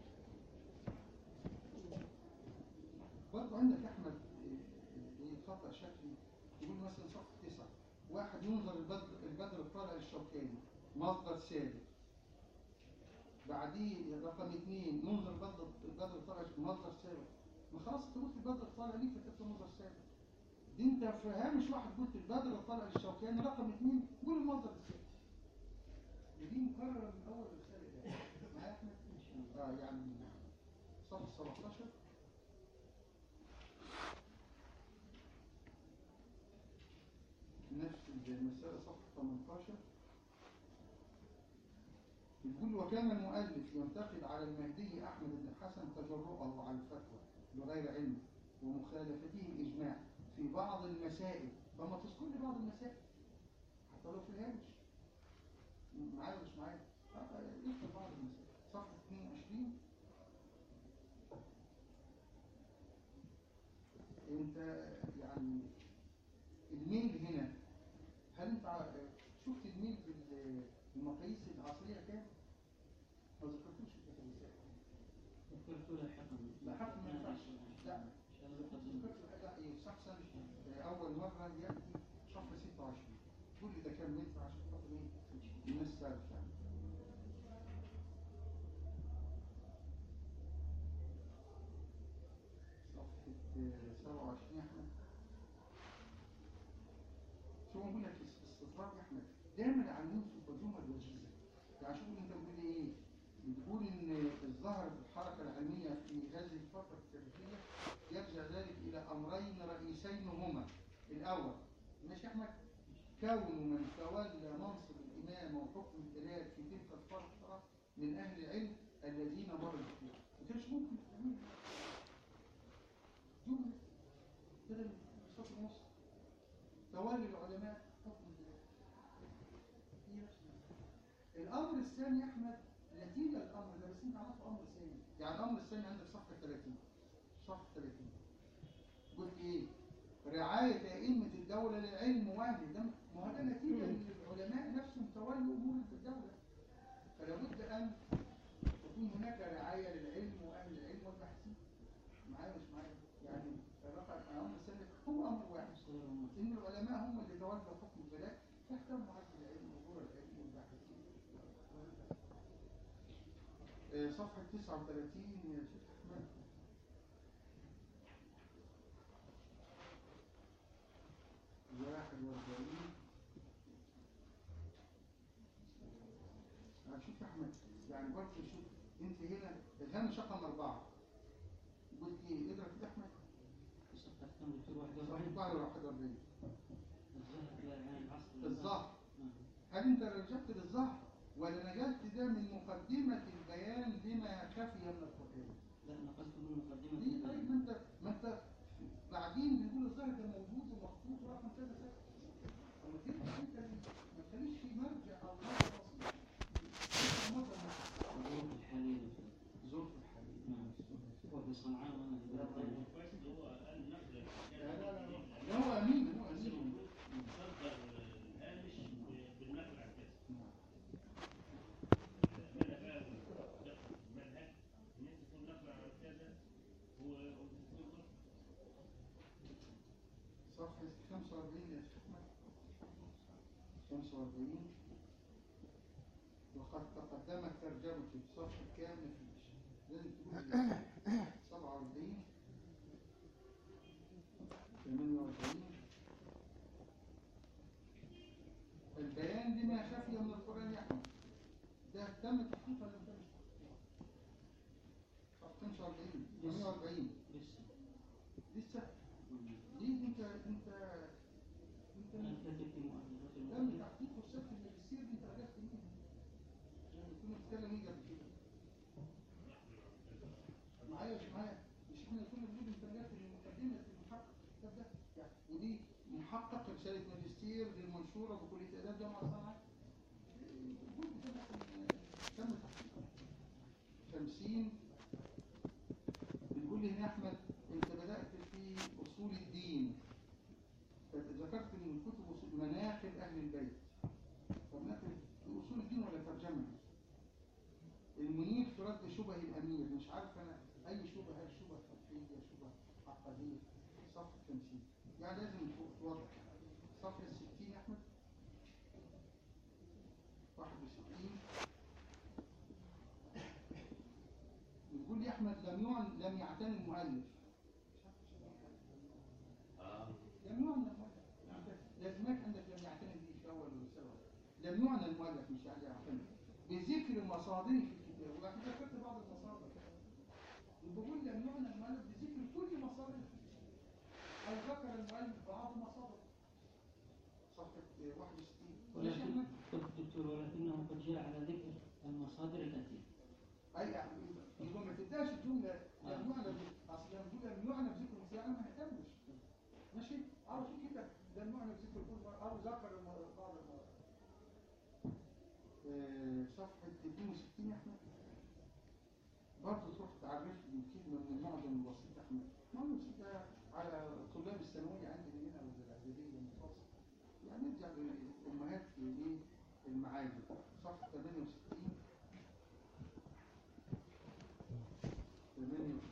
برضه عندك يا احمد آه، آه، خطأ شكلي يقول مثلا صفحة تسعة واحد ينظر البدر البدر الطالع للشوكاني مصدر ثابت بعديه رقم اثنين ننظر البدر البدر الطالع مصدر ثابت ما خلاص انت قلت البدر الطالع ليه فكتبت مصدر ثابت دي انت في هامش واحد قلت البدر الطالع للشوكاني رقم اثنين قول المصدر الثابت ودي مكررة من أول الرسالة ده معايا يا أحمد؟ آه يعني صفحة 17 نفس المسألة صفحة 18 يقول وكان المؤلف ينتقد على المهدي أحمد بن الحسن تجرؤه على الفتوى بغير علم ومخالفته الإجماع في بعض المسائل فما تذكر لي بعض المسائل حتى لو في الهامش معايا مش معايا آه، آه، اكتب بعض المسائل صفحة 22 انت يعني الميل هنا هل انت ع- شفت الميل بال- بالمقاييس العصرية كام؟ ما ذكرتوش في الكتاب ذكرت لاحقا لا حق ما ينفعش لا إن شاء الله نقدم ذكرت لا يستحسن آه، أول مرة يأتي صفحة 26 كل ده كام متر عشان خاطر ايه الناس تعرف يعني صفحة آه، 27 يا أحمد شو بقول لك استطراد يا أحمد دايما عنهم في الجمل الوجيزة يعني شوف أنت بتقول إيه بتقول إن الظاهر في الحركة العلمية في هذه الفترة التاريخية يرجع ذلك إلى أمرين رئيسين هما الأول ماشي يا أحمد كون من تولى منصب الإمامة وحكم البلاد في تلك الفترة من أهل العلم الذين مروا فيها ما كانش ممكن تعمل جملة كده من سطر ونص تولي العلماء حكم البلاد هي نفس المسألة. الأمر الثاني يا أحمد نتيجة الأمر ده بس أنت عملت أمر ثاني يعني الأمر الثاني عندك صفحة 30 صفحة 30 قلت إيه؟ رعاية أئمة الدولة للعلم واهل ده ما هو ده نتيجة إن العلماء نفسهم تولوا أمور في الدولة فلا بد أن تكون هناك رعاية للعلم وأهل العلم والباحثين معايا مش معايا يعني الرقم الأمر الثاني هو أمر واحد إن العلماء هم اللي تولوا حكم البلاد فاهتموا عن العلم ودور العلم والباحثين آه، صفحة 39 يا شيخ أحمد واحد وأربعين آه، شوف يا أحمد يعني برضه شوف أنت هنا الهامش رقم أربعة قلت إيه اضرب كده يا أحمد صفحة كم دكتور صفحة 41 41 الظاهر لا يعني العصر الظهر نعم. هل انت رجعت للظهر ولا نقلت ده من مقدمة البيان لما خفي من القرآن لا نقلت من مقدمة ليه طيب ما انت ما انت بعدين بنقول الظهر ده موجود ومخطوط ورقم كذا كذا طب ما تبقى انت ما تخليش في مرجع او مرجع بسيط الظروف الحالية دكتور. ظروف الحديث نعم هو في صنعاء وانا في بلد ثانية. كويس ان هو قال نقل لا لا لا لا هو امين هو بس امين المفروض تصدر الهامش بالنقل عن كذا انا بقى المنهج ان انت تكون نقل عن كذا هو والدكتور برضه صفحة 45 يا شيخ أحمد 45 وقد تقدمت ترجمة في الصفحة كام مفيش لازم تقول 47 48 البيان لما خفي من القرآن يا أحمد ده تم تحقيق ولا ما تمش تحقيق؟ صفحة 45 48 لسه لسه ليه انت انت انت أنا كاتب في مؤلفات تم المؤلف تحقيق وسبت الماجستير دي انت عرفت منين؟ يعني كنا بنتكلم ايه قبل كده؟ معايا مش معايا؟ مش احنا كنا بنقول انت رجعت لمقدمة المحقق الكتاب ده يعني ودي محقق رسالة ماجستير للمنشورة بكلية آداب جامعة صنعاء موجود كده تم تحقيقه 50 بنقول لي هنا احمد انت بدأت في اصول الدين ذكرت من كتب أصول- مناقب اهل البيت طب مناقب اصول الدين ولا ترجمه المنير في رد شبه الامير مش عارف انا اي شبهه هل شبهه فقهيه شبهه عقديه صفحه 50 يعني لازم تو- توضح صفحه 60 يا احمد 61 بيقول لي احمد لم يعن لم يعتني المؤلف اه لم يعنى المؤلف لازمك عندك لم يعتني به في اول الرساله لم يعنى المؤلف مش يعني يعتني بذكر مصادره في الكتاب وبعد كده ذكرت بعض المصادر بقول لم يعنى المؤلف بذكر كل مصادر في الكتاب او ذكر المؤلف بعض مصادر صفحه 61 ماشي يا ولكن احمد قلت دكتور ولكنه قد جاء على ذكر المصادر التي اي يعني يبقى ما تبداش الجمله لم يعنى ب- اصل لما تقول لم يعنى بذكر المصادر انا ما اهتمش ماشي على طول كده لم يعنى بذكر كل مرة او ذكر الم- بعض المرات آه، صفحة 62 يا أحمد برضه تروح تعرف لي كلمة من المعجم البسيط يا أحمد المعجم البسيط ده على طلاب الثانوية عندنا هنا ولا الإعدادية المتوسطة يعني نرجع للأمهات لإيه المعاجم صفحة 68 68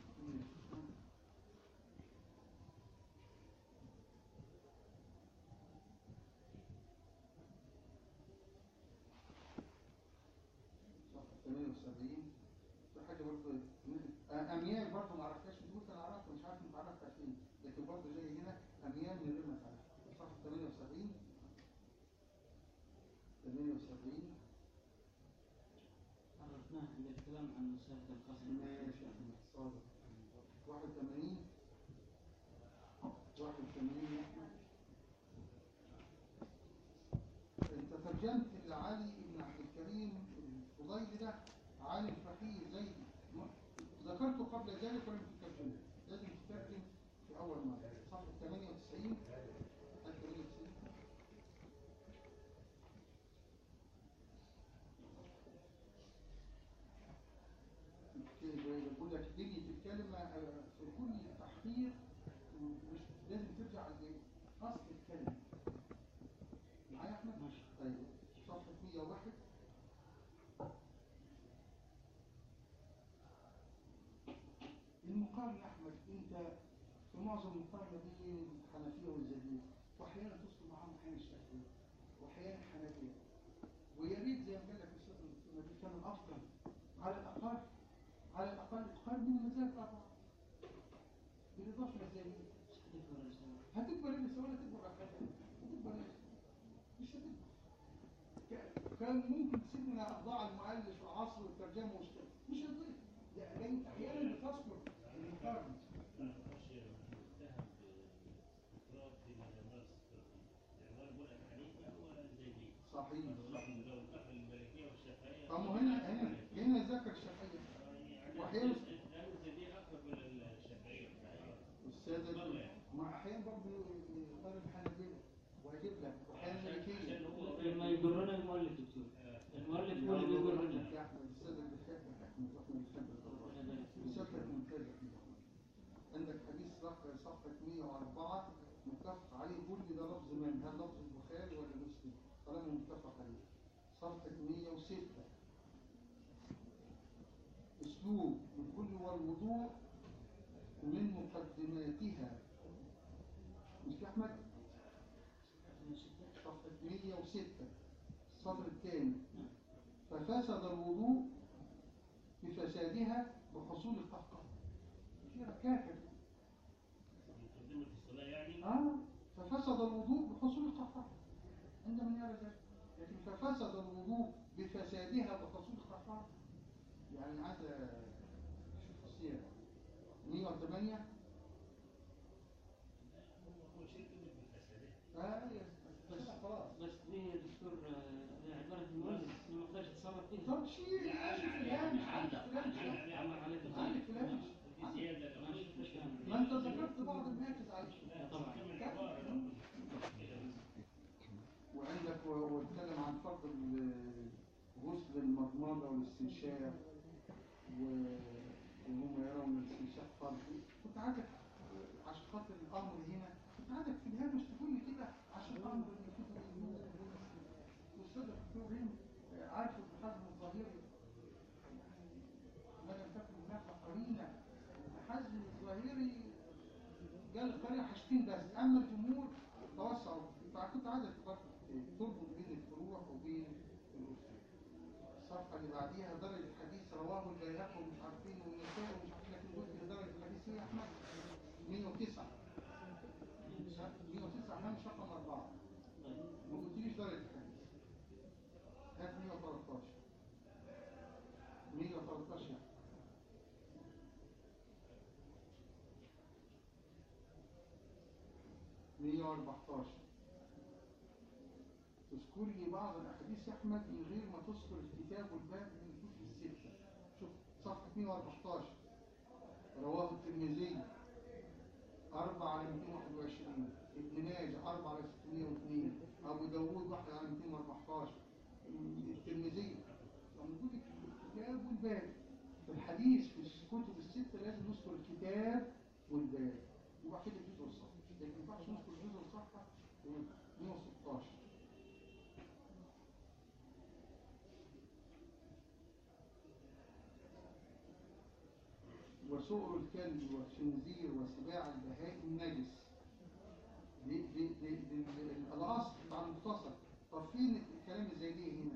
صفحة 78 في حاجة برضه آه، أميال برضه ما عرفتهاش أنت قلت أنا عرفتها مش عارف أنت عرفتها فين لكن برضه جاي هنا أميال من غير ما تعرفها صفحة 78 78 عرفناه عند الكلام عن مسألة القسم ماشي يا أحمد صادق 81 81 يا أحمد أنت ترجمت لعلي بن عبد الكريم الفضيل ده عالم فقيه زي ذكرته قبل ذلك ولم تترجمه لازم تترجم في أول مرة صفحة 98 هات 98 بقول لك تيجي في الكلمة آه، في كل تحقيق مش لازم ترجع لأصل الكلمة معايا يا أحمد؟ ماشي. طيب صفحة 101 المقارنة يا أحمد أنت في معظم المقارنة بين الحنفية والزيدية وأحيانا تذكر معاهم أحيانا الشافعية وأحيانا الحنفية ويا ريت زي ما قال لك الأستاذ الدكتور كان الأفضل على الأقل على الأقل تقارن بين المذاهب الأربعة بالإضافة للزيدية حديث ولا رسالة هتكبر لسه ولا تكبر أقل هتكبر لسه مش هتكبر ك- كان ممكن تسيبنا أضاع المؤلف والعصر والترجمة والشيء مش هتضيع لأن أحيانا بتذكر المقارنة أنا أخش متهم بإفراط في الإعمار الإعمار بقول لك حنيفة هو زيدي صحيح لو نحن لو نحن المالكية والشافعية طب ما هنا هنا هنا ذكر الشافعية وأحيانا لأن الزيدية أقرب من الشافعية أستاذ مع أحيانا برضه يقارن الحنفية وهجيب لك وأحيانا عشان المالكية هو لما يجرنا المؤلف دكتور المؤلف هو اللي يقول بيجرنا لك يا أحمد الأستاذ اللي بيحبك يا أحمد وإحنا بنحبك والله. رسالتك ممتازة يا أحمد. عندك حديث رقم صفحة 104 متفق عليه قول لي ده لفظ من هل لفظ البخاري ولا مسلم كلامه متفق عليه صفحة 106 اسلوب الكل والوضوء من مقدماتها مش يا احمد صفحة 106 الصدر الثاني ففسد الوضوء بفسادها بحصول القهقه في ركاكه مقدمة الصلاة يعني اه ففسد الوضوء بحصول القهقه عند من يرى ذلك لكن ففسد الوضوء بفسادها بحصول القهقه يعني عايز شوف السير 108 هو هو شيء كلمة بالفسادات اه بس خلاص بس دي يا دكتور آه، دي عبارة المؤلف ما يقدرش يتصرف فيها طب شيء شوف الهامش عندك الهامش عمل عليه عندك الهامش في زيادة لو ماشي مش فاهم. ما انت ذكرت بعض الناس عايشه لا طبعا. كم العبارة لو كده وعندك و- واتكلم عن فرض ال- غسل المضمضة والاستنشاق و- وهم يرون الاستنشاق فرض كنت عايزك عشان خاطر الأمر هنا كنت عايزك في الهامش تقول لي كده عشان الأمر اللي فيه الأستاذ الدكتور هند عارف ابن حزم الظاهري ما لم تكن هناك قرينة ابن حزم الظاهري قال القرينة حاجتين بس أما الجمهور توسعوا فكنت عايزك برضه تربط بين الفروع وبين الأصول الصفحة اللي بعديها درجة الحديث رواه البيهقي ومش عارفين والنسائي ومش عارفين لكن قلت لي درجة الحديث ايه يا أحمد؟ 109 109 احنا مش رقم أربعة ما قلتليش درجة الحديث هات 113 113 يعني. مية واربعتاشر تذكر لي بعض الأحاديث يا أحمد من غير ما تذكر الكتاب والباب من الكتب الستة شوف صفحة 114 رواه الترمذي أربعة على 221 ابن ماجه أربعة على 602 أبو داوود واحد على 214 الترمذي موجود الكتاب والباب في الحديث في الكتب الستة لازم نذكر الكتاب والباب وبعد كده الجزء والصفحة لكن ما ينفعش نذكر الجزء والصفحة و 116 وسؤر الكلب والخنزير وسباع البهائم نجس دي دي دي دي دي الاصل بتاع المختصر طب فين الكلام زي دي هنا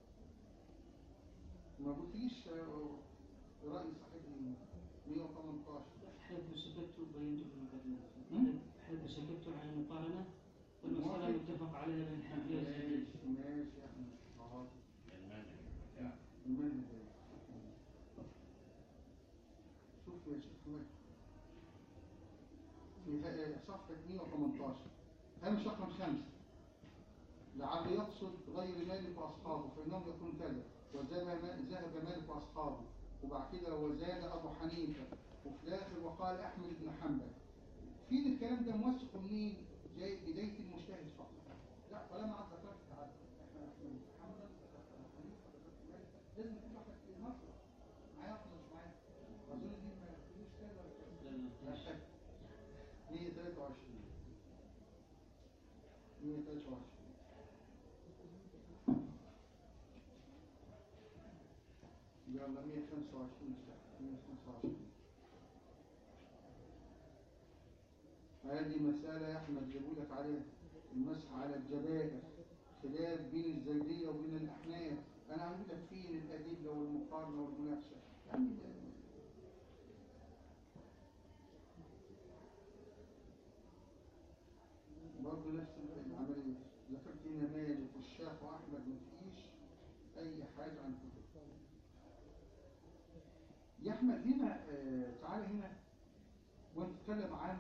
ما قلتليش آه، رأي صاحبنا 118 حيث سكت بينت في المقدمة مم؟ حيث سكت عن المقارنة والمسألة متفق عليها بين الحنفية والزيدية ماشي ماشي يا احمد خلاص المنهج المنهج ده. شوف يا شيخ احمد في ه- صفحة 118 هامش رقم خمسة لعل يقصد غير مالك وأصحابه فإنهم يكون كذا وذهب ما- ذهب مالك وأصحابه وبعد كده وزاد أبو حنيفة وفي الآخر وقال أحمد بن حنبل فين الكلام ده موثق منين؟ جاي بداية المجتهد فقط لا طالما عاد ذكرت تعالى احنا أحمد بن حنبل ذكرت أبو حنيفة ذكرت مالك لازم يكون واحد في مصر معايا ولا مش معايا؟ أظن دي ما فيش كده ولا كده لا شك 123 123 يلا 125 125 هذه مسألة يا أحمد اللي بقول لك عليها المسح على الجبائر خلاف بين الزيدية وبين الأحناف أنا هقول لك فين الأدلة والمقارنة والمناقشة يعني برضه نفس العملية ذكرت هنا مالك والشاف وأحمد مفيش أي حاجة عن كتب يا أحمد هنا آه تعالى هنا وأنت تتكلم عن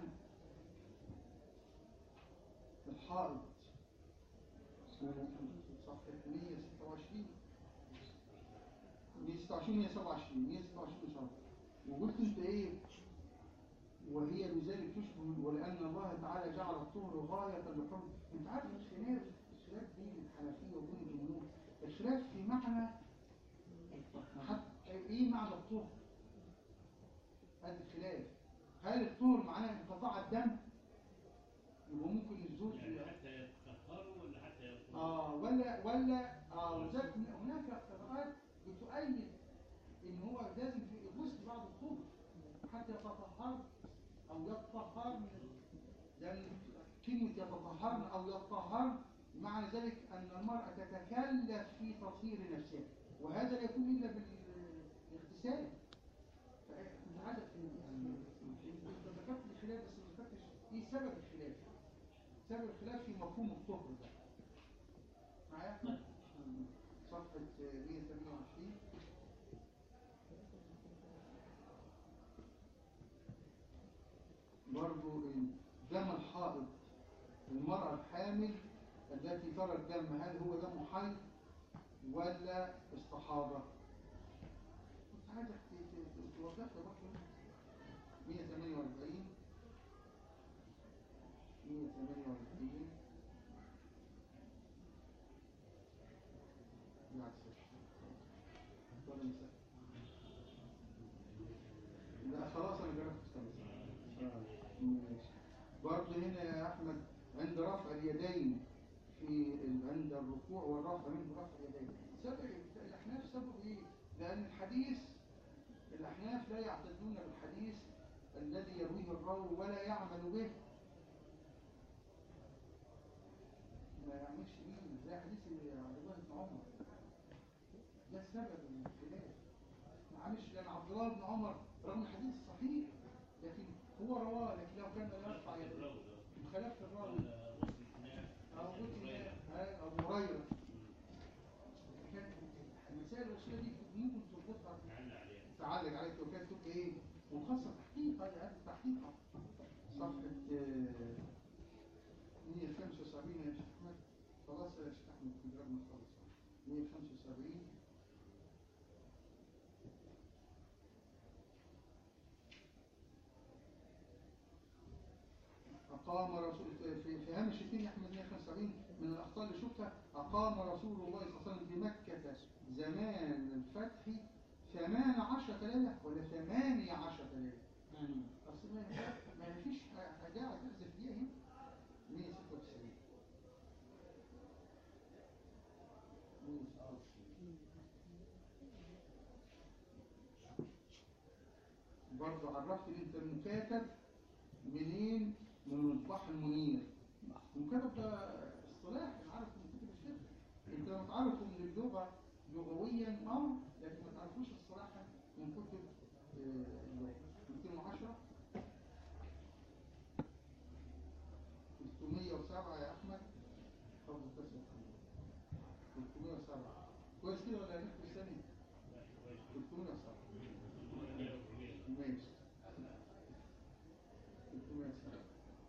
الحائط صفحة 126 126 127 126 إن شاء الله وقلت أنت إيه وهي بذلك تشبه ولأن الله تعالى جعل الطهر غاية لحكم أنت عارف الخلاف الخلاف بين الحنفية وبين الجمهور الخلاف في معنى حتى إيه معنى الطهر؟ هذا الخلاف هل الطهر معناه انقطاع الدم؟ يبقى ممكن الزوج يعني حتى يتطهروا ولا حتى يطهروا؟ اه ولا ولا اه وذلك هناك قراءات بتؤيد ان هو لازم في وسط بعض الطهر حتى يتطهر او يتطهر من لان كلمه يتطهرن او يتطهرن معنى ذلك ان المراه تتكلف في تطهير نفسها وهذا لا يكون الا بالاغتسال فانت عارف يعني انت ذكرت الخلاف بس ما ذكرتش ايه سبب الخلاف سبب الخلاف في مفهوم الطهر ده معايا احمد صفحة 128 برضو دم الحائض المرأة الحامل التي ترى الدم هل هو دم حيض ولا استحاضة؟ كنت عايزك ت- ت- ت- توضح لي برضه 148 148 لا خلاص انا جربت استنى ماشي برضه هنا يا احمد عند رفع اليدين في ال- عند الركوع والرفع عند رفع اليدين سبب الاحناف سبب ايه لان الحديث الاحناف لا يعتدون بالحديث الذي يرويه الراوي ولا يعمل به ما يعملش بيه زي حديث عبد الله بن عمر ده سبب الخلاف معلش لان عبد الله بن عمر رغم الحديث صحيح لكن هو رواه لكن لو كان لا يرفع يديه خلاف الراوي او قلت ابو هريره كان المسائل الوصيه دي ممكن تربطها تعلق عليك لو كانت تبقى ايه وخاصه تحقيق هذا هذا تحقيق صفحه آه، 175 يا شيخ احمد خلاص يا شيخ احمد كنت قبل ما تخلص 175 أقام رسول في في هامش الدين أحمد 175 من الأخطاء اللي شفتها أقام رسول الله صلى الله عليه وسلم بمكة زمان الفتح فتحي ثمان عشرة ليلة ولا ثمانية عشرة ليلة ثاني أصل ما ما فيش حاجة هتحذف دي اهي 196 برضه عرفت ان انت المكاتب منين من المصباح المنير المكاتب ده اصطلاح انا عارف من كتب الفقه انت لو تعرفه من اللغه لغويا اه لكن ما تعرفوش اصطلاحا من كتب آه، اللغه 210 307 يا احمد قبل تسعة 307 كويس كده ولا هنكتب ثاني 307 ماشي 307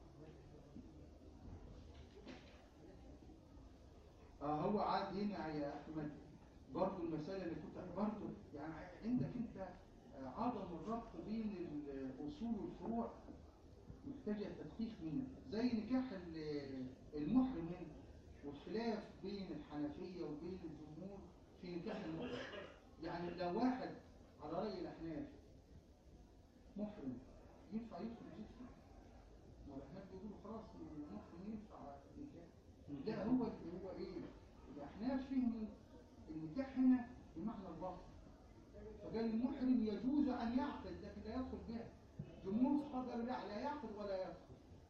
اه هو عاد هنا يا احمد برضه المسألة اللي كنت برضه يعني عندك انت آه، عدم الربط بين الاصول والفروع محتاجة تدقيق منه زي نكاح ال- المحرم هنا والخلاف بين الحنفية وبين الجمهور في نكاح المحرم يعني لو واحد على رأي الأحناف محرم ينفع يدخل جسم والأحناف بيقولوا خلاص المحرم ينفع نكاح لا هو هو ايه الأحناف فهموا النكاح هنا بمعنى الوصف فقال المحرم يجوز أن يعقد لكن لا يدخل بها جمهور الصحابة قالوا لا لا يعقد ولا يدخل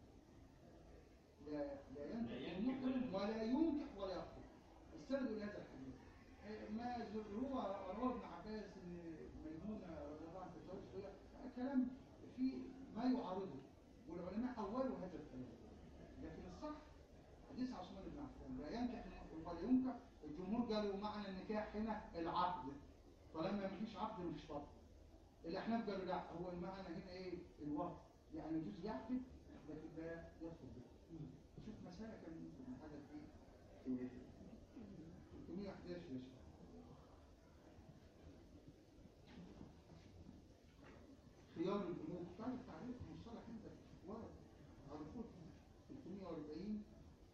لا لا ينكح المحرم ولا ينكح ولا يخطب السند لهذا الحديث إيه، ما هو روى ابن عباس ان ميمونه رضي الله عنها تتجوز فيها كلام في ما يعارضه والعلماء اولوا هذا الكلام لكن الصح حديث عثمان بن عفان لا ينكح ولا ينكح الجمهور قالوا معنى النكاح هنا العقد طالما ما فيش عقد مفيش فرق الاحناف قالوا لا هو المعنى هنا ايه الوقت يعني يجوز يعقد لكن لا يدخل به شوف مسألة كان من هذا في في 311 يا شيخ خيار البنوك تعرف تعريف مصطلح عندك ورد عرفوه 340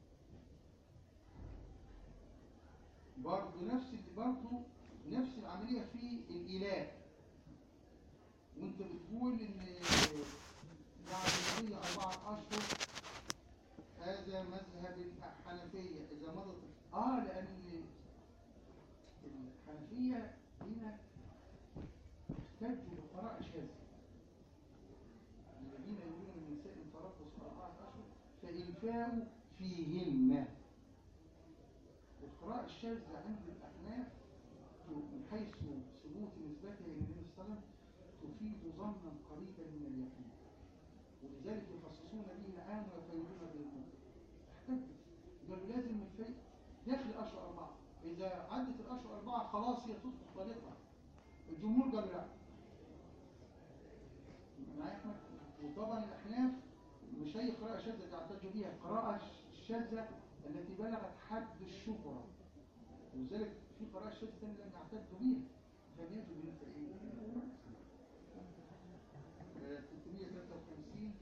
برضه نفس برضه نفس العملية في الإله وانت بتقول ان بعد النبي أربعة أشهر هذا مذهب الحنفية إذا مضت آه لأن الحنفية هنا احتجوا بقراءة شاذة الذين يقولون من النساء إن تربصوا أربعة أشهر فإنفاء فيهن القراءة الشاذة عند الأحناف من حيث ثبوت نسبتها إلى النبي صلى الله عليه وسلم تفيد ظنا قريبا من اليقين ولذلك يخصصون به العام ويقيدون به المطلق احتجوا قالوا لازم الفيء داخل الاشهر اربعه اذا عدت الاشهر اربعه خلاص هي تصبح طليقه الجمهور قالوا لا معايا يا احمد وطبعا الاحناف مش اي قراءه شاذه تعتد بها القراءه الشاذه التي بلغت حد الشهره ولذلك في قراءه شاذه ثانيه لم يعتدوا بها كان يجب ان انت ايه 353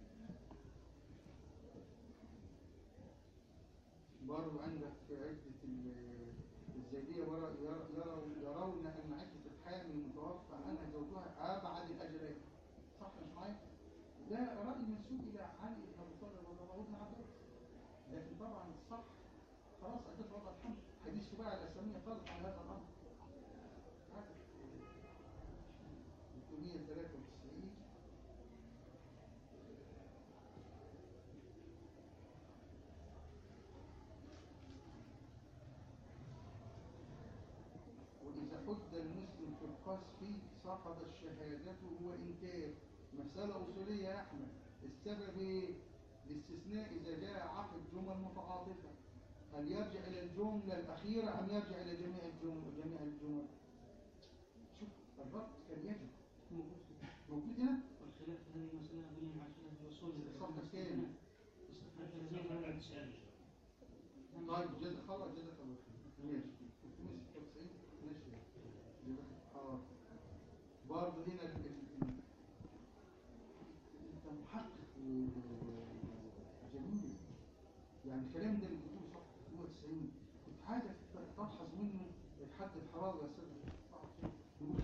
برضو عندك عدة ال- الزيدية ورا- يرى- يروا يرون أن عدة الحامل المتوفى عنها زوجها أبعد الأجلين صح مش معايا؟ ده رأي منسوب إلى علي بن أبي طالب رضي الله عنه عباس لكن طبعا الصح خلاص أدت وضع الحمل حديث سباع الأسلامية طلق على هذا الأمر هذا 393 وإذا حد المسلم في القذف سقط شهادته وإنكار مسألة أصولية يا أحمد السبب إيه؟ الاستثناء إذا جاء عقد جمل متعاطفة هل يرجع إلى الجملة الأخيرة أم يرجع إلى جميع الجمل جميع الجمل؟ شوف الربط كان يجب موجود هنا؟ والخلاف في هذه المسألة بين عشرة الوصول الصفحة كام؟ طيب جزا خلاص جزا الله خير ماشي 396 ماشي اه برضه هنا ال- ال- ال- انت محقق و- جميل يعني الكلام ده اللي بتقوله صفحه 92 كنت عايزك تلحظ منه الحد الحراري يا استاذ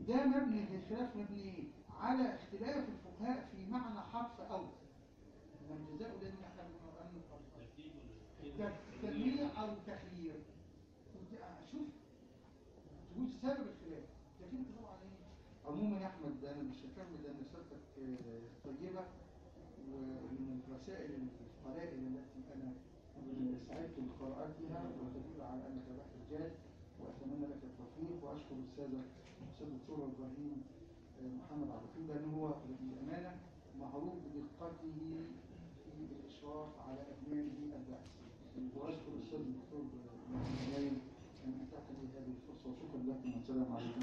ده مبني في الخلاف مبني إيه؟ على اختلاف الفقهاء في معنى حرف أو من الجزاء لأن احنا بنقول تجميع أو تخيير وت- شوف تقول سبب الخلاف لكن انت طبعا ايه عموما يا احمد انا مش هكمل لان رسالتك آه، طيبه ومن الرسائل القلائل التي انا آه، سعدت بقراءتها وتدل على انك بحث جاد واتمنى لك التوفيق واشكر الاستاذه الاستاذ الدكتور ابراهيم آه، محمد عبد الحميد لان هو بالامانه معروف بدقته في الاشراف على ابنائه البحث واشكر الاستاذ الدكتور ابراهيم ان اتاح لي هذه الفرصه وشكرا لكم والسلام عليكم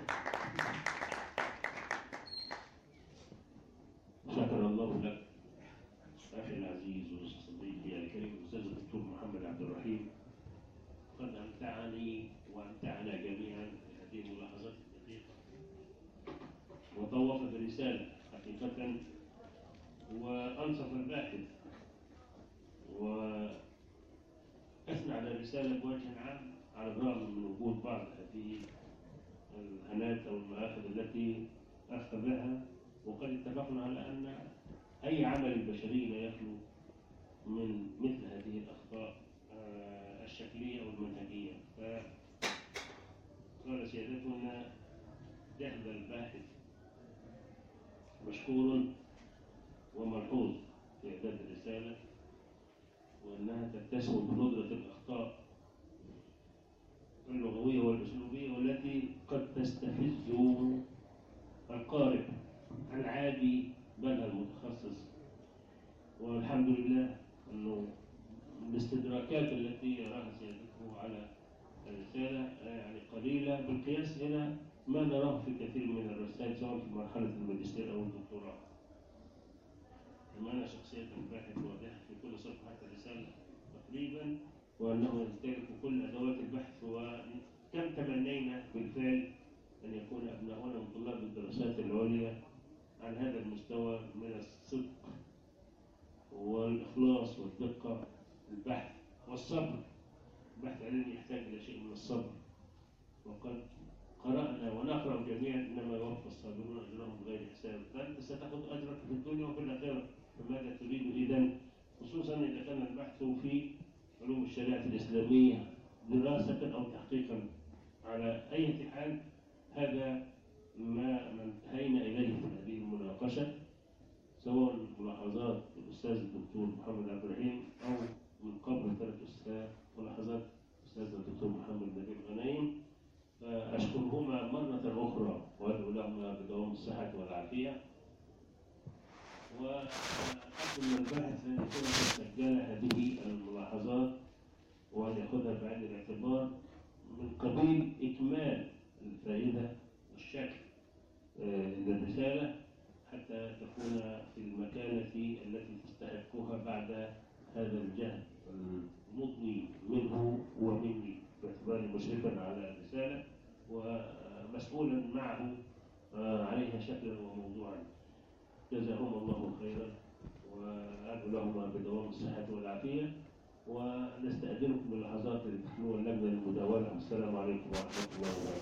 شكر الله لك أخي العزيز وصديقي الكريم الأستاذ الدكتور محمد عبد الرحيم قد أمتعني وأمتعنا جميعا بهذه الملاحظات الدقيقة وطوف برسالة حقيقة وأنصف الباحث وأثنى على الرسالة بوجه عام على الرغم من وجود بعض هذه الهنات أو المآخذ التي أخذها وقد اتفقنا على أن أي عمل بشري لا يخلو من مثل هذه الأخطاء آه، الشكلية أو المنهجية فقال سيادتنا جهد الباحث مشكور وملحوظ في إعداد الرسالة وأنها تتسم بندرة الأخطاء اللغوية والأسلوبية والتي قد تستفز القارئ العادي بل المتخصص والحمد لله أنه الاستدراكات التي يراها سيادته على الرسالة يعني قليلة بالقياس إلى ما نراه في كثير من الرسائل سواء في مرحلة الماجستير أو الدكتوراه. كما أنا شخصية الباحث واضحة في كل صفحة الرسالة تقريبا وأنه يمتلك كل أدوات البحث وكم تمنينا بالفعل أن يكون أبناؤنا من طلاب الدراسات العليا عن هذا المستوى من الصدق والإخلاص والدقة في البحث والصبر البحث العلمي يحتاج إلى شيء من الصبر وقد قرأنا ونقرأ جميعا إنما يوفى الصابرون أجرهم بغير حساب فأنت ستأخذ أجرك في الدنيا وفي الآخرة فماذا تريد إذا خصوصا إذا كان البحث في علوم الشريعة الإسلامية دراسة أو تحقيقا على أي حال هذا ما ما انتهينا إليه في هذه المناقشة سواء ملاحظات الأستاذ الدكتور محمد عبد الرحيم أو من قبل ثلاث أستاذ ملاحظات الأستاذ الدكتور محمد نبيل غنايم فأشكرهما مرة أخرى وأدعو لهما بدوام الصحة والعافية وأرجو من الباحث أن يكون قد سجل هذه الملاحظات وأن يأخذها بعين الاعتبار من قبيل إكمال الفائدة والشكل آه، للرسالة حتى تكون في المكانة التي تستحقها بعد هذا الجهد المضني منه ومني باعتباري مشرفا على الرسالة ومسؤولا معه آه، عليها شكلا وموضوعا جزاهم الله خيرا وأدعو لهما بدوام الصحة والعافية ونستأذنكم بلحظات لتخلو اللجنة المداولة والسلام عليكم ورحمة الله وبركاته